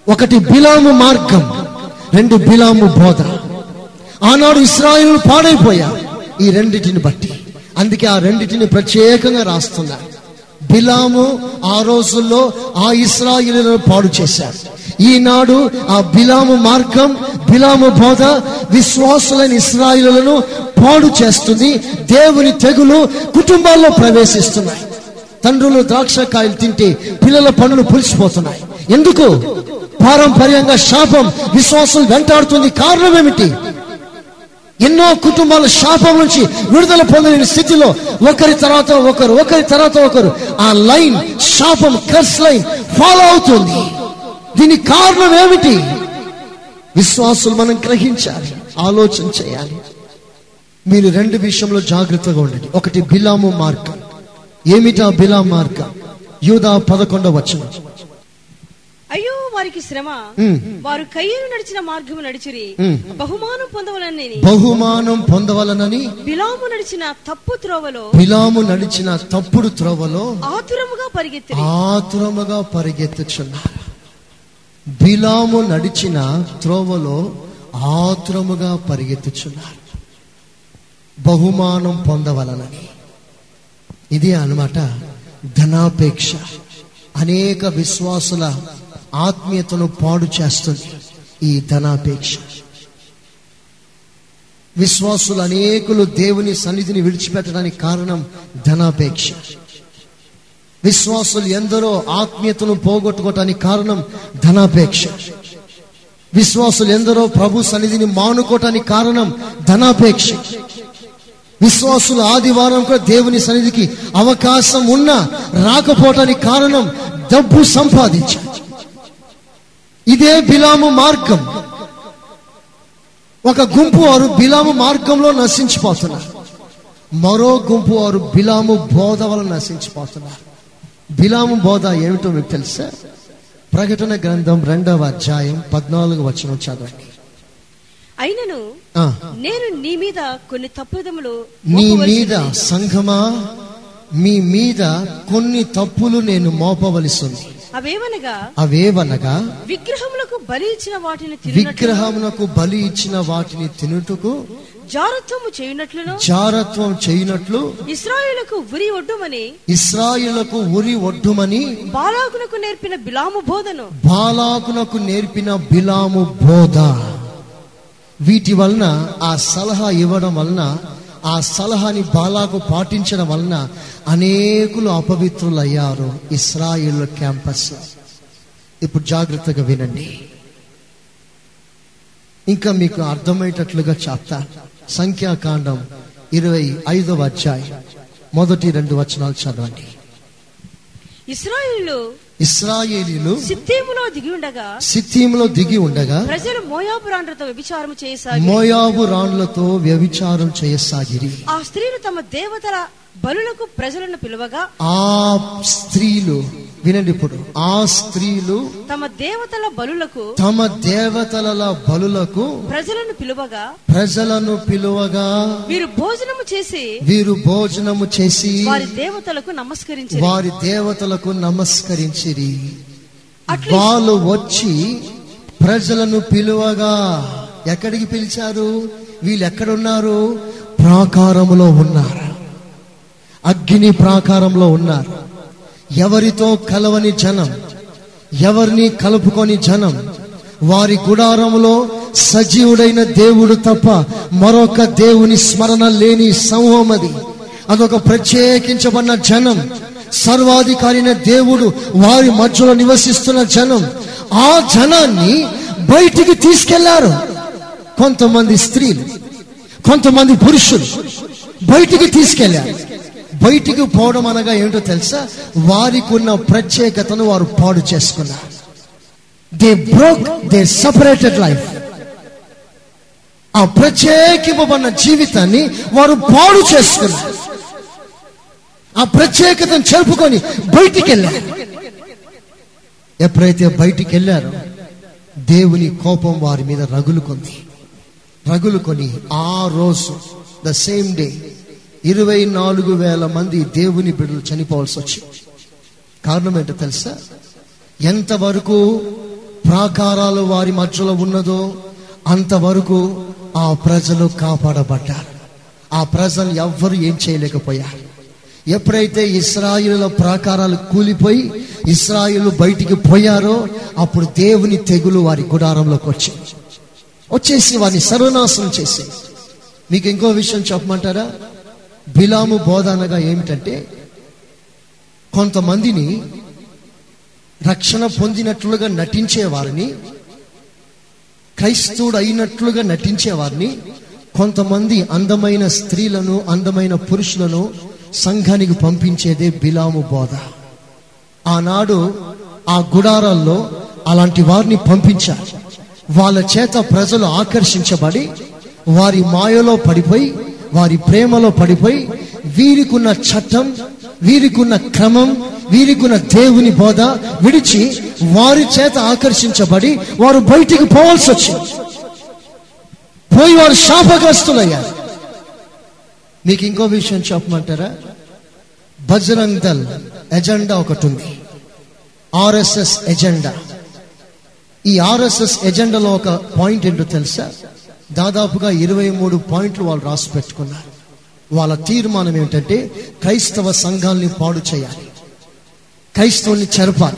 [SPEAKER 1] ఒకటి బిలాము మార్గం రెండు బిలాము బోధ ఆనాడు ఇస్రాయిల్ పాడైపోయారు ఈ రెండిటిని బట్టి అందుకే ఆ రెండిటిని ప్రత్యేకంగా రాస్తున్నారు బిలాము ఆ రోజుల్లో ఆ ఇస్రాయిలను పాడు చేశారు ఈనాడు ఆ బిలాము మార్గం బిలాము బోధ విశ్వాసులైన ఇస్రాయిలను పాడు చేస్తుంది దేవుని తెగులు కుటుంబాల్లో ప్రవేశిస్తున్నాయి తండ్రులు ద్రాక్షకాయలు తింటే పిల్లల పనులు పులిసిపోతున్నాయి ఎందుకు పారంపర్యంగా శాపం విశ్వాసం వెంటాడుతుంది కారణం ఏమిటి ఎన్నో కుటుంబాల శాపం నుంచి విడుదల పొందలేని స్థితిలో ఒకరి తర్వాత ఒకరు ఒకరి తర్వాత ఒకరు ఆ లైన్ శాపం కర్స్ లైన్ ఫాలో అవుతుంది దీనికి కారణం ఏమిటి విశ్వాసులు మనం గ్రహించాలి ఆలోచన చేయాలి మీరు రెండు విషయంలో జాగ్రత్తగా ఉండండి ఒకటి బిలాము మార్గం ఏమిటా బిలా మార్గం యూదా పదకొండవ వచనం
[SPEAKER 3] అయ్యో వారికి శ్రమ
[SPEAKER 1] ఉమ్.
[SPEAKER 3] వారు కయ్యను నడిచిన మార్గము నడిచిరి
[SPEAKER 1] ఉమ్.
[SPEAKER 3] బహుమానం పొందవలని
[SPEAKER 1] బహుమానం పొందవలనని
[SPEAKER 3] బిలాము నడిచిన తప్పు త్రోవలో
[SPEAKER 1] బిలాము నడిచిన తప్పుడు త్రోవలో
[SPEAKER 3] ఆతురముగా పరిగెత్తిరి
[SPEAKER 1] ఆతురముగా పరిగెత్తుచున్నారు బిలాము నడిచిన త్రోవలో ఆతురముగా పరిగెత్తుచున్నారు బహుమానం పొందవలనని ఇది అన్నమాట ధనాపేక్ష అనేక విశ్వాసుల ఆత్మీయతను పాడు చేస్తుంది ఈ ధనాపేక్ష విశ్వాసులు అనేకులు దేవుని సన్నిధిని విడిచిపెట్టడానికి కారణం ధనాపేక్ష విశ్వాసులు ఎందరో ఆత్మీయతను పోగొట్టుకోవటానికి కారణం ధనాపేక్ష విశ్వాసులు ఎందరో ప్రభు సన్నిధిని మానుకోవటానికి కారణం ధనాపేక్ష విశ్వాసులు ఆదివారం కూడా దేవుని సన్నిధికి అవకాశం ఉన్నా రాకపోవటానికి కారణం డబ్బు సంపాదించారు ఇదే బిలాము మార్గం ఒక గుంపు వారు బిలాము మార్గంలో నశించిపోతున్నారు మరో గుంపు వారు బిలాము బోధ వలన నశించిపోతున్నారు బిలాము బోధ ఏమిటో మీకు తెలుసా ప్రకటన గ్రంథం రెండవ అధ్యాయం పద్నాలుగు వచనం చదవండి
[SPEAKER 3] అయినను
[SPEAKER 1] ఆ,
[SPEAKER 3] నేను నీ మీద కొన్ని తప్పుదములు
[SPEAKER 1] నీ
[SPEAKER 3] మోపవలసి
[SPEAKER 1] మీద
[SPEAKER 3] ఉంది.
[SPEAKER 1] సంఘమా మీ మీద కొన్ని తప్పులు నేను మోపవలసి ఉంది
[SPEAKER 3] అవేవనగా
[SPEAKER 1] అవేవనగా
[SPEAKER 3] విగ్రహములకు బలి ఇచ్చిన వాటిని తిరిగినట్లు
[SPEAKER 1] విగ్రహమునకు బలి ఇచ్చిన వాటిని తినుటకు
[SPEAKER 3] జారత్వము చేయునట్లును
[SPEAKER 1] జారత్వం చేయునట్లు
[SPEAKER 3] ఇస్రాయేలుకు ఉరి ఒడ్డుమని
[SPEAKER 1] ఇస్రాయిలకు ఉరి ఒడ్డుమని
[SPEAKER 3] బాలాకునకు నేర్పిన బిలాము బోధను
[SPEAKER 1] బాలాకునకు నేర్పిన బిలాము బోధ వీటి వలన ఆ సలహా ఇవ్వడం వలన ఆ సలహాని బాలాకు పాటించడం వలన అనేకులు అపవిత్రులయ్యారు ఇస్రాయిల్ క్యాంపస్ ఇప్పుడు జాగ్రత్తగా వినండి ఇంకా మీకు అర్థమయ్యేటట్లుగా చెప్తా సంఖ్యాకాండం ఇరవై ఐదవ అధ్యాయం మొదటి రెండు వచనాలు చదవండి
[SPEAKER 3] ఇస్రాయేలు
[SPEAKER 1] ఇస్రాయేలీలు
[SPEAKER 3] సిత్తీములో దిగి ఉండగా
[SPEAKER 1] సిత్తీములో దిగి ఉండగా
[SPEAKER 3] ప్రజలు మోయాపురాండ్రతో వ్యభిచారం చేయసాగి
[SPEAKER 1] మోయాబు రాణులతో వ్యభిచారం చేయసాగిరి
[SPEAKER 3] ఆ స్త్రీలు తమ దేవతల బలులకు ప్రజలను పిలువగా
[SPEAKER 1] ఆ స్త్రీలు వినండి ఇప్పుడు ఆ స్త్రీలు
[SPEAKER 3] తమ దేవతల బలులకు
[SPEAKER 1] తమ దేవతల బలులకు
[SPEAKER 3] ప్రజలను పిలువగా
[SPEAKER 1] ప్రజలను పిలువగా
[SPEAKER 3] వీరు భోజనము చేసి
[SPEAKER 1] వీరు భోజనము చేసి
[SPEAKER 3] వారి దేవతలకు నమస్కరించి
[SPEAKER 1] వారి దేవతలకు నమస్కరించిరి
[SPEAKER 3] అట్లు
[SPEAKER 1] వాళ్ళు వచ్చి ప్రజలను పిలువగా ఎక్కడికి పిలిచారు వీళ్ళు ఎక్కడున్నారు ప్రాకారములో ఉన్నారు అగ్ని ప్రాకారంలో ఉన్నారు ఎవరితో కలవని జనం ఎవరిని కలుపుకొని జనం వారి గుడారములో సజీవుడైన దేవుడు తప్ప మరొక దేవుని స్మరణ లేని సమూహం అది అదొక ప్రత్యేకించబడిన జనం సర్వాధికారైన దేవుడు వారి మధ్యలో నివసిస్తున్న జనం ఆ జనాన్ని బయటికి తీసుకెళ్లారు కొంతమంది స్త్రీలు కొంతమంది పురుషులు బయటికి తీసుకెళ్లారు బయటికి పోవడం అనగా ఏమిటో తెలుసా వారికి ఉన్న ప్రత్యేకతను వారు పాడు చేసుకున్నారు they broke they separated life ఆ ప్రత్యేకింపబడిన జీవితాన్ని వారు పాడు చేసుకున్నారు ఆ ప్రత్యేకతను చెరుపుకొని బయటికి వెళ్ళారు ఎప్పుడైతే బయటికి వెళ్ళారో దేవుని కోపం వారి మీద రగులుకుంది రగులుకొని ఆ రోజు ద సేమ్ డే ఇరవై నాలుగు వేల మంది దేవుని బిడ్డలు చనిపోవాల్సి వచ్చింది కారణం ఏంటో తెలుసా ఎంతవరకు ప్రాకారాలు వారి మధ్యలో ఉన్నదో అంతవరకు ఆ ప్రజలు కాపాడబడ్డారు ఆ ప్రజలు ఎవ్వరు ఏం చేయలేకపోయారు ఎప్పుడైతే ఇస్రాయిల ప్రాకారాలు కూలిపోయి ఇస్రాయిలు బయటికి పోయారో అప్పుడు దేవుని తెగులు వారి గుడారంలోకి వచ్చింది వచ్చేసి వారిని సర్వనాశనం చేసి మీకు ఇంకో విషయం చెప్పమంటారా బిలాము బోధ అనగా ఏమిటంటే కొంతమందిని రక్షణ పొందినట్లుగా నటించే వారిని క్రైస్తవుడు అయినట్లుగా నటించే వారిని కొంతమంది అందమైన స్త్రీలను అందమైన పురుషులను సంఘానికి పంపించేదే బిలాము బోధ ఆనాడు ఆ గుడారాల్లో అలాంటి వారిని పంపించారు వాళ్ళ చేత ప్రజలు ఆకర్షించబడి వారి మాయలో పడిపోయి వారి ప్రేమలో పడిపోయి వీరికున్న చట్టం వీరికున్న క్రమం వీరికున్న దేవుని బోధ విడిచి వారి చేత ఆకర్షించబడి వారు బయటికి పోవాల్సి వచ్చింది పోయి వారు శాపగ్రస్తులయ్యారు మీకు ఇంకో విషయం చెప్పమంటారా బజరంగ్ దల్ ఎజెండా ఒకటి ఉంది ఆర్ఎస్ఎస్ ఎజెండా ఈ ఆర్ఎస్ఎస్ ఎజెండాలో ఒక పాయింట్ ఏంటో తెలుసా దాదాపుగా ఇరవై మూడు పాయింట్లు వాళ్ళు రాసి పెట్టుకున్నారు వాళ్ళ తీర్మానం ఏమిటంటే క్రైస్తవ సంఘాల్ని పాడు చేయాలి క్రైస్తవుల్ని చెరపాలి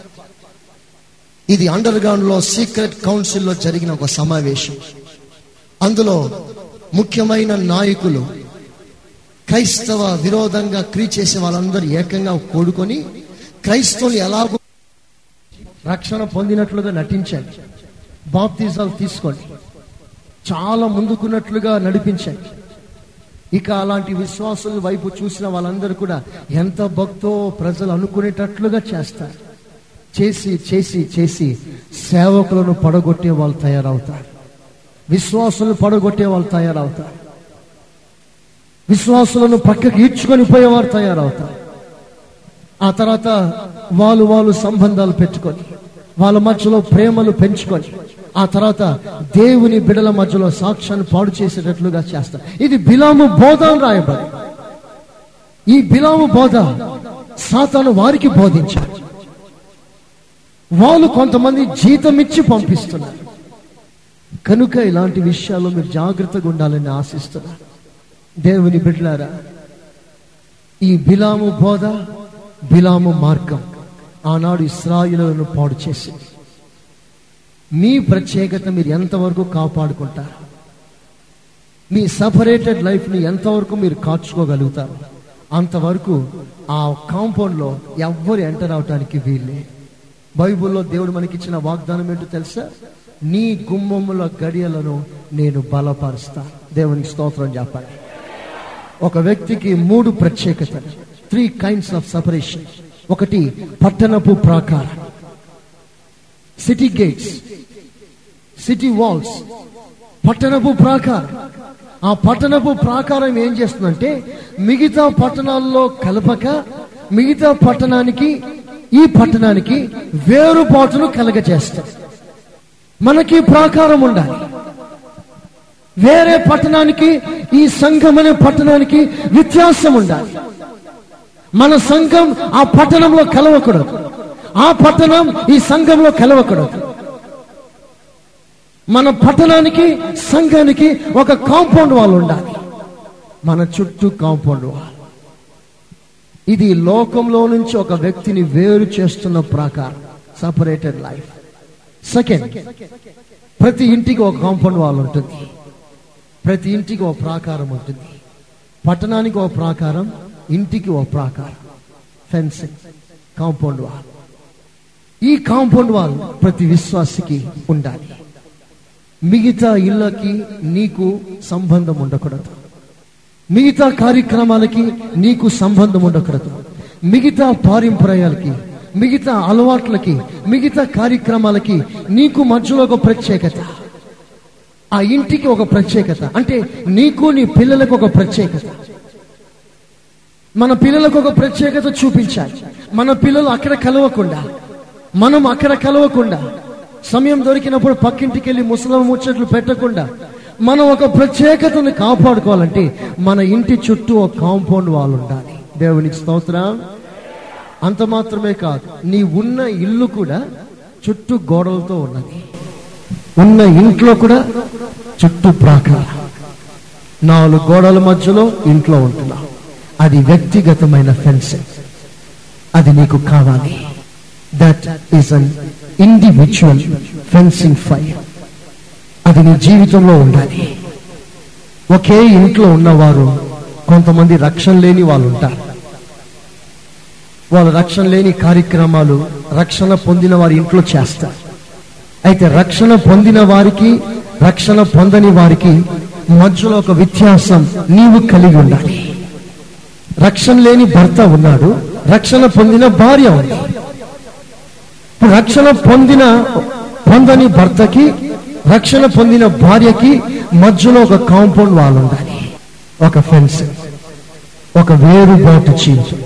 [SPEAKER 1] ఇది అండర్ గ్రౌండ్ లో సీక్రెట్ కౌన్సిల్లో జరిగిన ఒక సమావేశం అందులో ముఖ్యమైన నాయకులు క్రైస్తవ విరోధంగా క్రియ చేసే వాళ్ళందరూ ఏకంగా కూడుకొని క్రైస్తవులు ఎలాగో రక్షణ పొందినట్లుగా నటించండి బాప్తిజాలు తీసుకోండి చాలా ముందుకున్నట్లుగా నడిపించండి ఇక అలాంటి విశ్వాసుల వైపు చూసిన వాళ్ళందరూ కూడా ఎంత భక్తో ప్రజలు అనుకునేటట్లుగా చేస్తారు చేసి చేసి చేసి సేవకులను పడగొట్టే వాళ్ళు తయారవుతారు విశ్వాసులను పడగొట్టే వాళ్ళు తయారవుతారు విశ్వాసులను పక్కకి ఈడ్చుకొని పోయేవారు తయారవుతారు ఆ తర్వాత వాళ్ళు వాళ్ళు సంబంధాలు పెట్టుకొని వాళ్ళ మధ్యలో ప్రేమలు పెంచుకొని ఆ తర్వాత దేవుని బిడల మధ్యలో సాక్ష్యాన్ని పాడు చేసేటట్లుగా చేస్తారు ఇది బిలాము బోధ అని రాయబడి ఈ బిలాము బోధ సాతాను వారికి బోధించారు వాళ్ళు కొంతమంది జీతం ఇచ్చి పంపిస్తున్నారు కనుక ఇలాంటి విషయాల్లో మీరు జాగ్రత్తగా ఉండాలని ఆశిస్తున్నారు దేవుని బిడ్డలారా ఈ బిలాము బోధ బిలాము మార్గం ఆనాడు ఇస్రాయిలను పాడు చేసింది మీ ప్రత్యేకత మీరు ఎంతవరకు కాపాడుకుంటారు మీ సపరేటెడ్ లైఫ్ని ఎంతవరకు మీరు కాచుకోగలుగుతారు అంతవరకు ఆ కాంపౌండ్లో ఎవ్వరు ఎంటర్ అవటానికి వీళ్ళే బైబిల్లో దేవుడు మనకిచ్చిన వాగ్దానం ఏంటో తెలుసా నీ గుమ్మముల గడియలను నేను బలపరుస్తా దేవునికి స్తోత్రం చెప్పండి ఒక వ్యక్తికి మూడు ప్రత్యేకతలు త్రీ కైండ్స్ ఆఫ్ సపరేషన్ ఒకటి పట్టణపు ప్రాకారం సిటీ గేట్స్ సిటీ వాల్స్ పట్టణపు ప్రాకారం ఆ పట్టణపు ప్రాకారం ఏం చేస్తుందంటే మిగతా పట్టణాల్లో కలపక మిగతా పట్టణానికి ఈ పట్టణానికి వేరుపాటును కలగజేస్తాం మనకి ప్రాకారం ఉండాలి వేరే పట్టణానికి ఈ సంఘం అనే పట్టణానికి వ్యత్యాసం ఉండాలి మన సంఘం ఆ పట్టణంలో కలవకూడదు ఆ పట్టణం ఈ సంఘంలో కలవకూడదు మన పట్టణానికి సంఘానికి ఒక కాంపౌండ్ వాల్ ఉండాలి మన చుట్టూ కాంపౌండ్ వాల్ ఇది లోకంలో నుంచి ఒక వ్యక్తిని వేరు చేస్తున్న ప్రాకారం సపరేటెడ్ లైఫ్ సెకండ్ ప్రతి ఇంటికి ఒక కాంపౌండ్ వాల్ ఉంటుంది ప్రతి ఇంటికి ఒక ప్రాకారం ఉంటుంది పట్టణానికి ఒక ప్రాకారం ఇంటికి ఒక ప్రాకారం ఫెన్సింగ్ కాంపౌండ్ వాల్ ఈ కాంపౌండ్ వాల్ ప్రతి విశ్వాసికి ఉండాలి మిగతా ఇళ్ళకి నీకు సంబంధం ఉండకూడదు మిగతా కార్యక్రమాలకి నీకు సంబంధం ఉండకూడదు మిగతా పారంపర్యాలకి మిగతా అలవాట్లకి మిగతా కార్యక్రమాలకి నీకు మధ్యలో ఒక ప్రత్యేకత ఆ ఇంటికి ఒక ప్రత్యేకత అంటే నీకు నీ పిల్లలకు ఒక ప్రత్యేకత మన పిల్లలకు ఒక ప్రత్యేకత చూపించాలి మన పిల్లలు అక్కడ కలవకుండా మనం అక్కడ కలవకుండా సమయం దొరికినప్పుడు పక్కింటికి వెళ్ళి ముసలం ముచ్చట్లు పెట్టకుండా మనం ఒక ప్రత్యేకతను కాపాడుకోవాలంటే మన ఇంటి చుట్టూ ఒక కాంపౌండ్ వాల్ ఉండాలి దేవునికి స్తోత్రం అంత మాత్రమే కాదు నీ ఉన్న ఇల్లు కూడా చుట్టూ గోడలతో ఉన్నది ఉన్న ఇంట్లో కూడా చుట్టూ ప్రాకారం నాలుగు గోడల మధ్యలో ఇంట్లో ఉంటున్నావు అది వ్యక్తిగతమైన ఫెన్సింగ్ అది నీకు కావాలి that is an individual fencing fire అది నీ జీవితంలో ఉండాలి ఒకే ఇంట్లో ఉన్నవారు కొంతమంది రక్షణ లేని వాళ్ళు ఉంటారు వాళ్ళు రక్షణ లేని కార్యక్రమాలు రక్షణ పొందిన వారి ఇంట్లో చేస్తారు అయితే రక్షణ పొందిన వారికి రక్షణ పొందని వారికి మధ్యలో ఒక వ్యత్యాసం నీవు కలిగి ఉండాలి రక్షణ లేని భర్త ఉన్నాడు రక్షణ పొందిన భార్య ఉంది ఇప్పుడు రక్షణ పొందిన పొందని భర్తకి రక్షణ పొందిన భార్యకి మధ్యలో ఒక కాంపౌండ్ వాల్ ఉండాలి ఒక ఫెన్స్ ఒక వేరుబాటు చీలు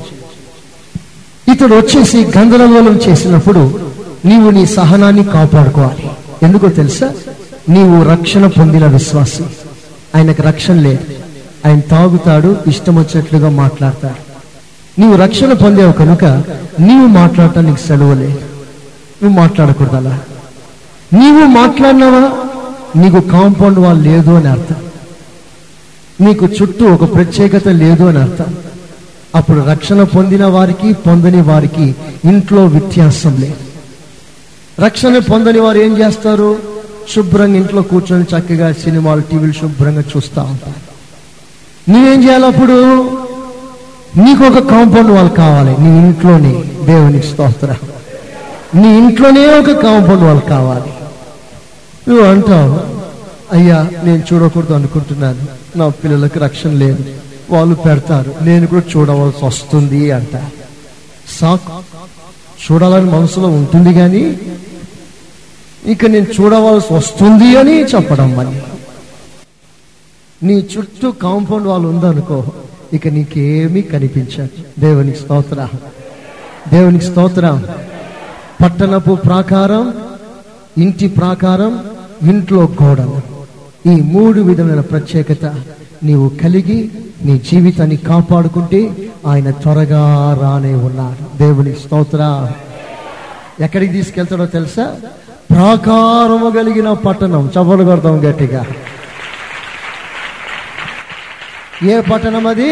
[SPEAKER 1] ఇతడు వచ్చేసి గందరగోళం చేసినప్పుడు నీవు నీ సహనాన్ని కాపాడుకోవాలి ఎందుకో తెలుసా నీవు రక్షణ పొందిన విశ్వాసి ఆయనకు రక్షణ లేదు ఆయన తాగుతాడు ఇష్టం వచ్చినట్లుగా మాట్లాడతాడు నీవు రక్షణ పొందావు కనుక నీవు మాట్లాడటానికి సెలవు లేదు నువ్వు మాట్లాడకూడదు అలా నీవు మాట్లాడినావా నీకు కాంపౌండ్ వాల్ లేదు అని అర్థం నీకు చుట్టూ ఒక ప్రత్యేకత లేదు అని అర్థం అప్పుడు రక్షణ పొందిన వారికి పొందని వారికి ఇంట్లో వ్యత్యాసం లేదు రక్షణ పొందని వారు ఏం చేస్తారు శుభ్రంగా ఇంట్లో కూర్చొని చక్కగా సినిమాలు టీవీలు శుభ్రంగా చూస్తూ ఉంటారు నువ్వేం చేయాలి అప్పుడు నీకు ఒక కాంపౌండ్ వాల్ కావాలి నీ ఇంట్లోనే దేవునికి స్తోత్రం నీ ఇంట్లోనే ఒక కాంపౌండ్ వాల్ కావాలి నువ్వు అంటావు అయ్యా నేను చూడకూడదు అనుకుంటున్నాను నా పిల్లలకు రక్షణ లేదు వాళ్ళు పెడతారు నేను కూడా చూడవలసి వస్తుంది అంట సాకు చూడాలని మనసులో ఉంటుంది కానీ ఇక నేను చూడవలసి వస్తుంది అని చెప్పడం మరి నీ చుట్టూ కాంపౌండ్ వాళ్ళు ఉందనుకో ఇక నీకేమీ కనిపించదు దేవునికి స్తోత్ర దేవునికి స్తోత్రం పట్టణపు ప్రాకారం ఇంటి ప్రాకారం ఇంట్లో గోడలు ఈ మూడు విధమైన ప్రత్యేకత నీవు కలిగి నీ జీవితాన్ని కాపాడుకుంటే ఆయన త్వరగా రానే ఉన్నాడు దేవుని స్తోత్ర ఎక్కడికి తీసుకెళ్తాడో తెలుసా ప్రాకారము కలిగిన పట్టణం చపలు కొడతాం గట్టిగా ఏ పట్టణం అది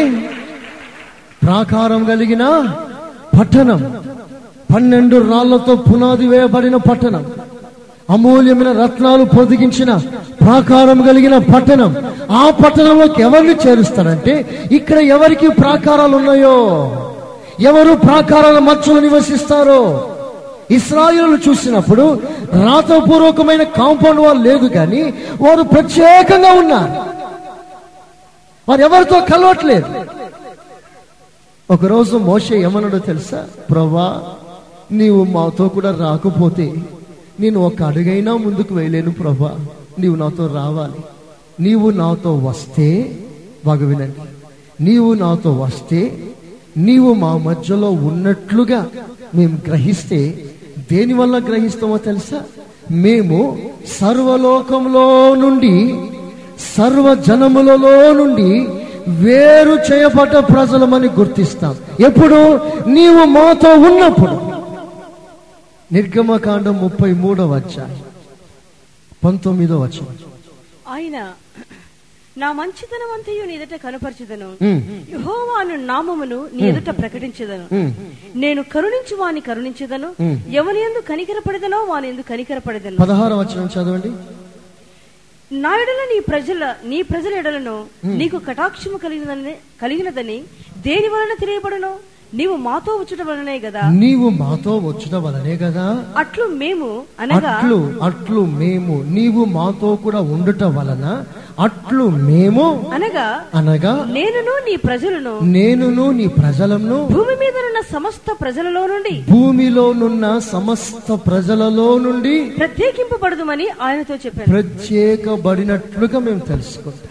[SPEAKER 1] ప్రాకారం కలిగిన పట్టణం పన్నెండు రాళ్లతో పునాది వేయబడిన పట్టణం అమూల్యమైన రత్నాలు పొదిగించిన ప్రాకారం కలిగిన పట్టణం ఆ పట్టణంలోకి ఎవరిని చేరుస్తారంటే ఇక్కడ ఎవరికి ప్రాకారాలు ఉన్నాయో ఎవరు ప్రాకారాల మధ్యలో నివసిస్తారో ఇస్రాయిలు చూసినప్పుడు రాతపూర్వకమైన కాంపౌండ్ వాళ్ళు లేదు కానీ వారు ప్రత్యేకంగా ఉన్నారు వారు ఎవరితో కలవట్లేదు ఒకరోజు మోషే ఏమన్నాడో తెలుసా ప్రభా నీవు మాతో కూడా రాకపోతే నేను ఒక అడుగైనా ముందుకు వేయలేను ప్రభా నీవు నాతో రావాలి నీవు నాతో వస్తే బాగా వినండి నీవు నాతో వస్తే నీవు మా మధ్యలో ఉన్నట్లుగా మేము గ్రహిస్తే దేని వల్ల గ్రహిస్తామో తెలుసా మేము సర్వలోకంలో నుండి సర్వ జనములలో నుండి వేరు చేయబడ్డ ప్రజలమని గుర్తిస్తాం ఎప్పుడు నీవు మాతో ఉన్నప్పుడు నిర్గమకాండం ముప్పై మూడవ అధ్యాయం పంతొమ్మిదో వచ్చాం
[SPEAKER 3] ఆయన నా మంచితనం అంతయు నీ ఎదుట కనపరచుదను యెహోవాను నామమును నీ ఎదుట ప్రకటించదను నేను కరుణించు వాని కరుణించదను ఎవని ఎందు కనికరపడదనో వాని ఎందు కనికరపడదను
[SPEAKER 1] పదహారవ వచనం చదవండి
[SPEAKER 3] నా ఎడల నీ ప్రజల నీ ప్రజల ఎడలను నీకు కటాక్షము కలిగినదని కలిగినదని దేని వలన తెలియబడను నీవు మాతో వచ్చుట వలనే కదా
[SPEAKER 1] నీవు మాతో వచ్చిన వలనే కదా
[SPEAKER 3] అట్లు మేము అనగా
[SPEAKER 1] అట్లు అట్లు మేము నీవు మాతో కూడా ఉండుట వలన అట్లు మేము
[SPEAKER 3] అనగా
[SPEAKER 1] అనగా
[SPEAKER 3] నేనును నీ ప్రజలను
[SPEAKER 1] నేనును నీ ప్రజలను
[SPEAKER 3] భూమి మీదనున్న సమస్త ప్రజలలో నుండి
[SPEAKER 1] భూమిలోనున్న సమస్త ప్రజలలో నుండి
[SPEAKER 3] ప్రత్యేకింపబడదుమని ఆయనతో చెప్పాను
[SPEAKER 1] ప్రత్యేకబడినట్లుగా మేము తెలుసుకుంటాం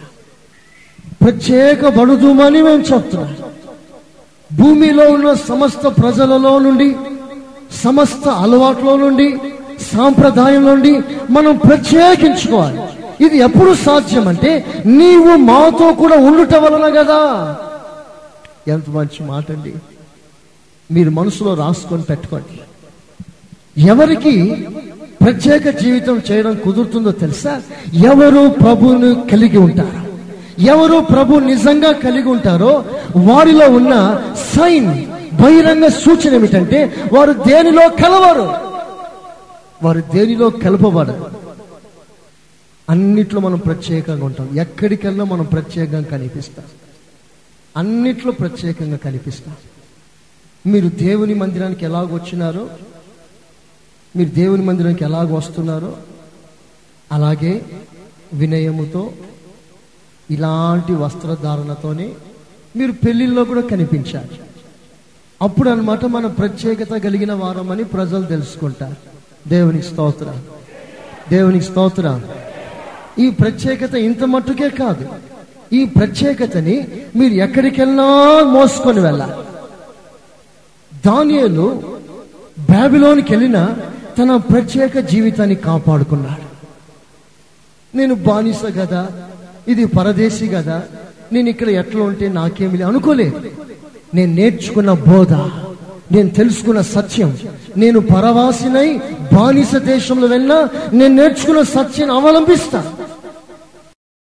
[SPEAKER 1] ప్రత్యేకబడుదుమని మేము చెప్తున్నాం భూమిలో ఉన్న సమస్త ప్రజలలో నుండి సమస్త అలవాట్ల నుండి సాంప్రదాయం నుండి మనం ప్రత్యేకించుకోవాలి ఇది ఎప్పుడు సాధ్యం అంటే నీవు మాతో కూడా ఉండుట వలన కదా ఎంత మంచి మాట అండి మీరు మనసులో రాసుకొని పెట్టుకోండి ఎవరికి ప్రత్యేక జీవితం చేయడం కుదురుతుందో తెలుసా ఎవరు ప్రభువుని కలిగి ఉంటారు ఎవరు ప్రభు నిజంగా కలిగి ఉంటారో వారిలో ఉన్న సైన్ బహిరంగ సూచన ఏమిటంటే వారు దేనిలో కలవరు వారు దేనిలో కలపబడరు అన్నిట్లో మనం ప్రత్యేకంగా ఉంటాం ఎక్కడికెళ్ళినా మనం ప్రత్యేకంగా కనిపిస్తాం అన్నిట్లో ప్రత్యేకంగా కనిపిస్తాం మీరు దేవుని మందిరానికి ఎలాగ వచ్చినారో మీరు దేవుని మందిరానికి ఎలాగ వస్తున్నారో అలాగే వినయముతో ఇలాంటి వస్త్రధారణతోనే మీరు పెళ్లిల్లో కూడా కనిపించారు అప్పుడు అన్నమాట మన ప్రత్యేకత కలిగిన వారమని ప్రజలు తెలుసుకుంటారు దేవునికి స్తోత్ర దేవునికి స్తోత్ర ఈ ప్రత్యేకత ఇంత మట్టుకే కాదు ఈ ప్రత్యేకతని మీరు ఎక్కడికెళ్ళా మోసుకొని వెళ్ళాలి దానియలు బాబిలోనికి వెళ్ళిన తన ప్రత్యేక జీవితాన్ని కాపాడుకున్నాడు నేను బానిస కదా ఇది పరదేశి కదా నేను ఇక్కడ ఎట్లా ఉంటే నాకేమి లే- అనుకోలేదు నేను నేర్చుకున్న బోధ నేను తెలుసుకున్న సత్యం నేను పరవాసినై బానిస దేశంలో వెళ్ళినా నేను నేర్చుకున్న సత్యాన్ని అవలంబిస్తాను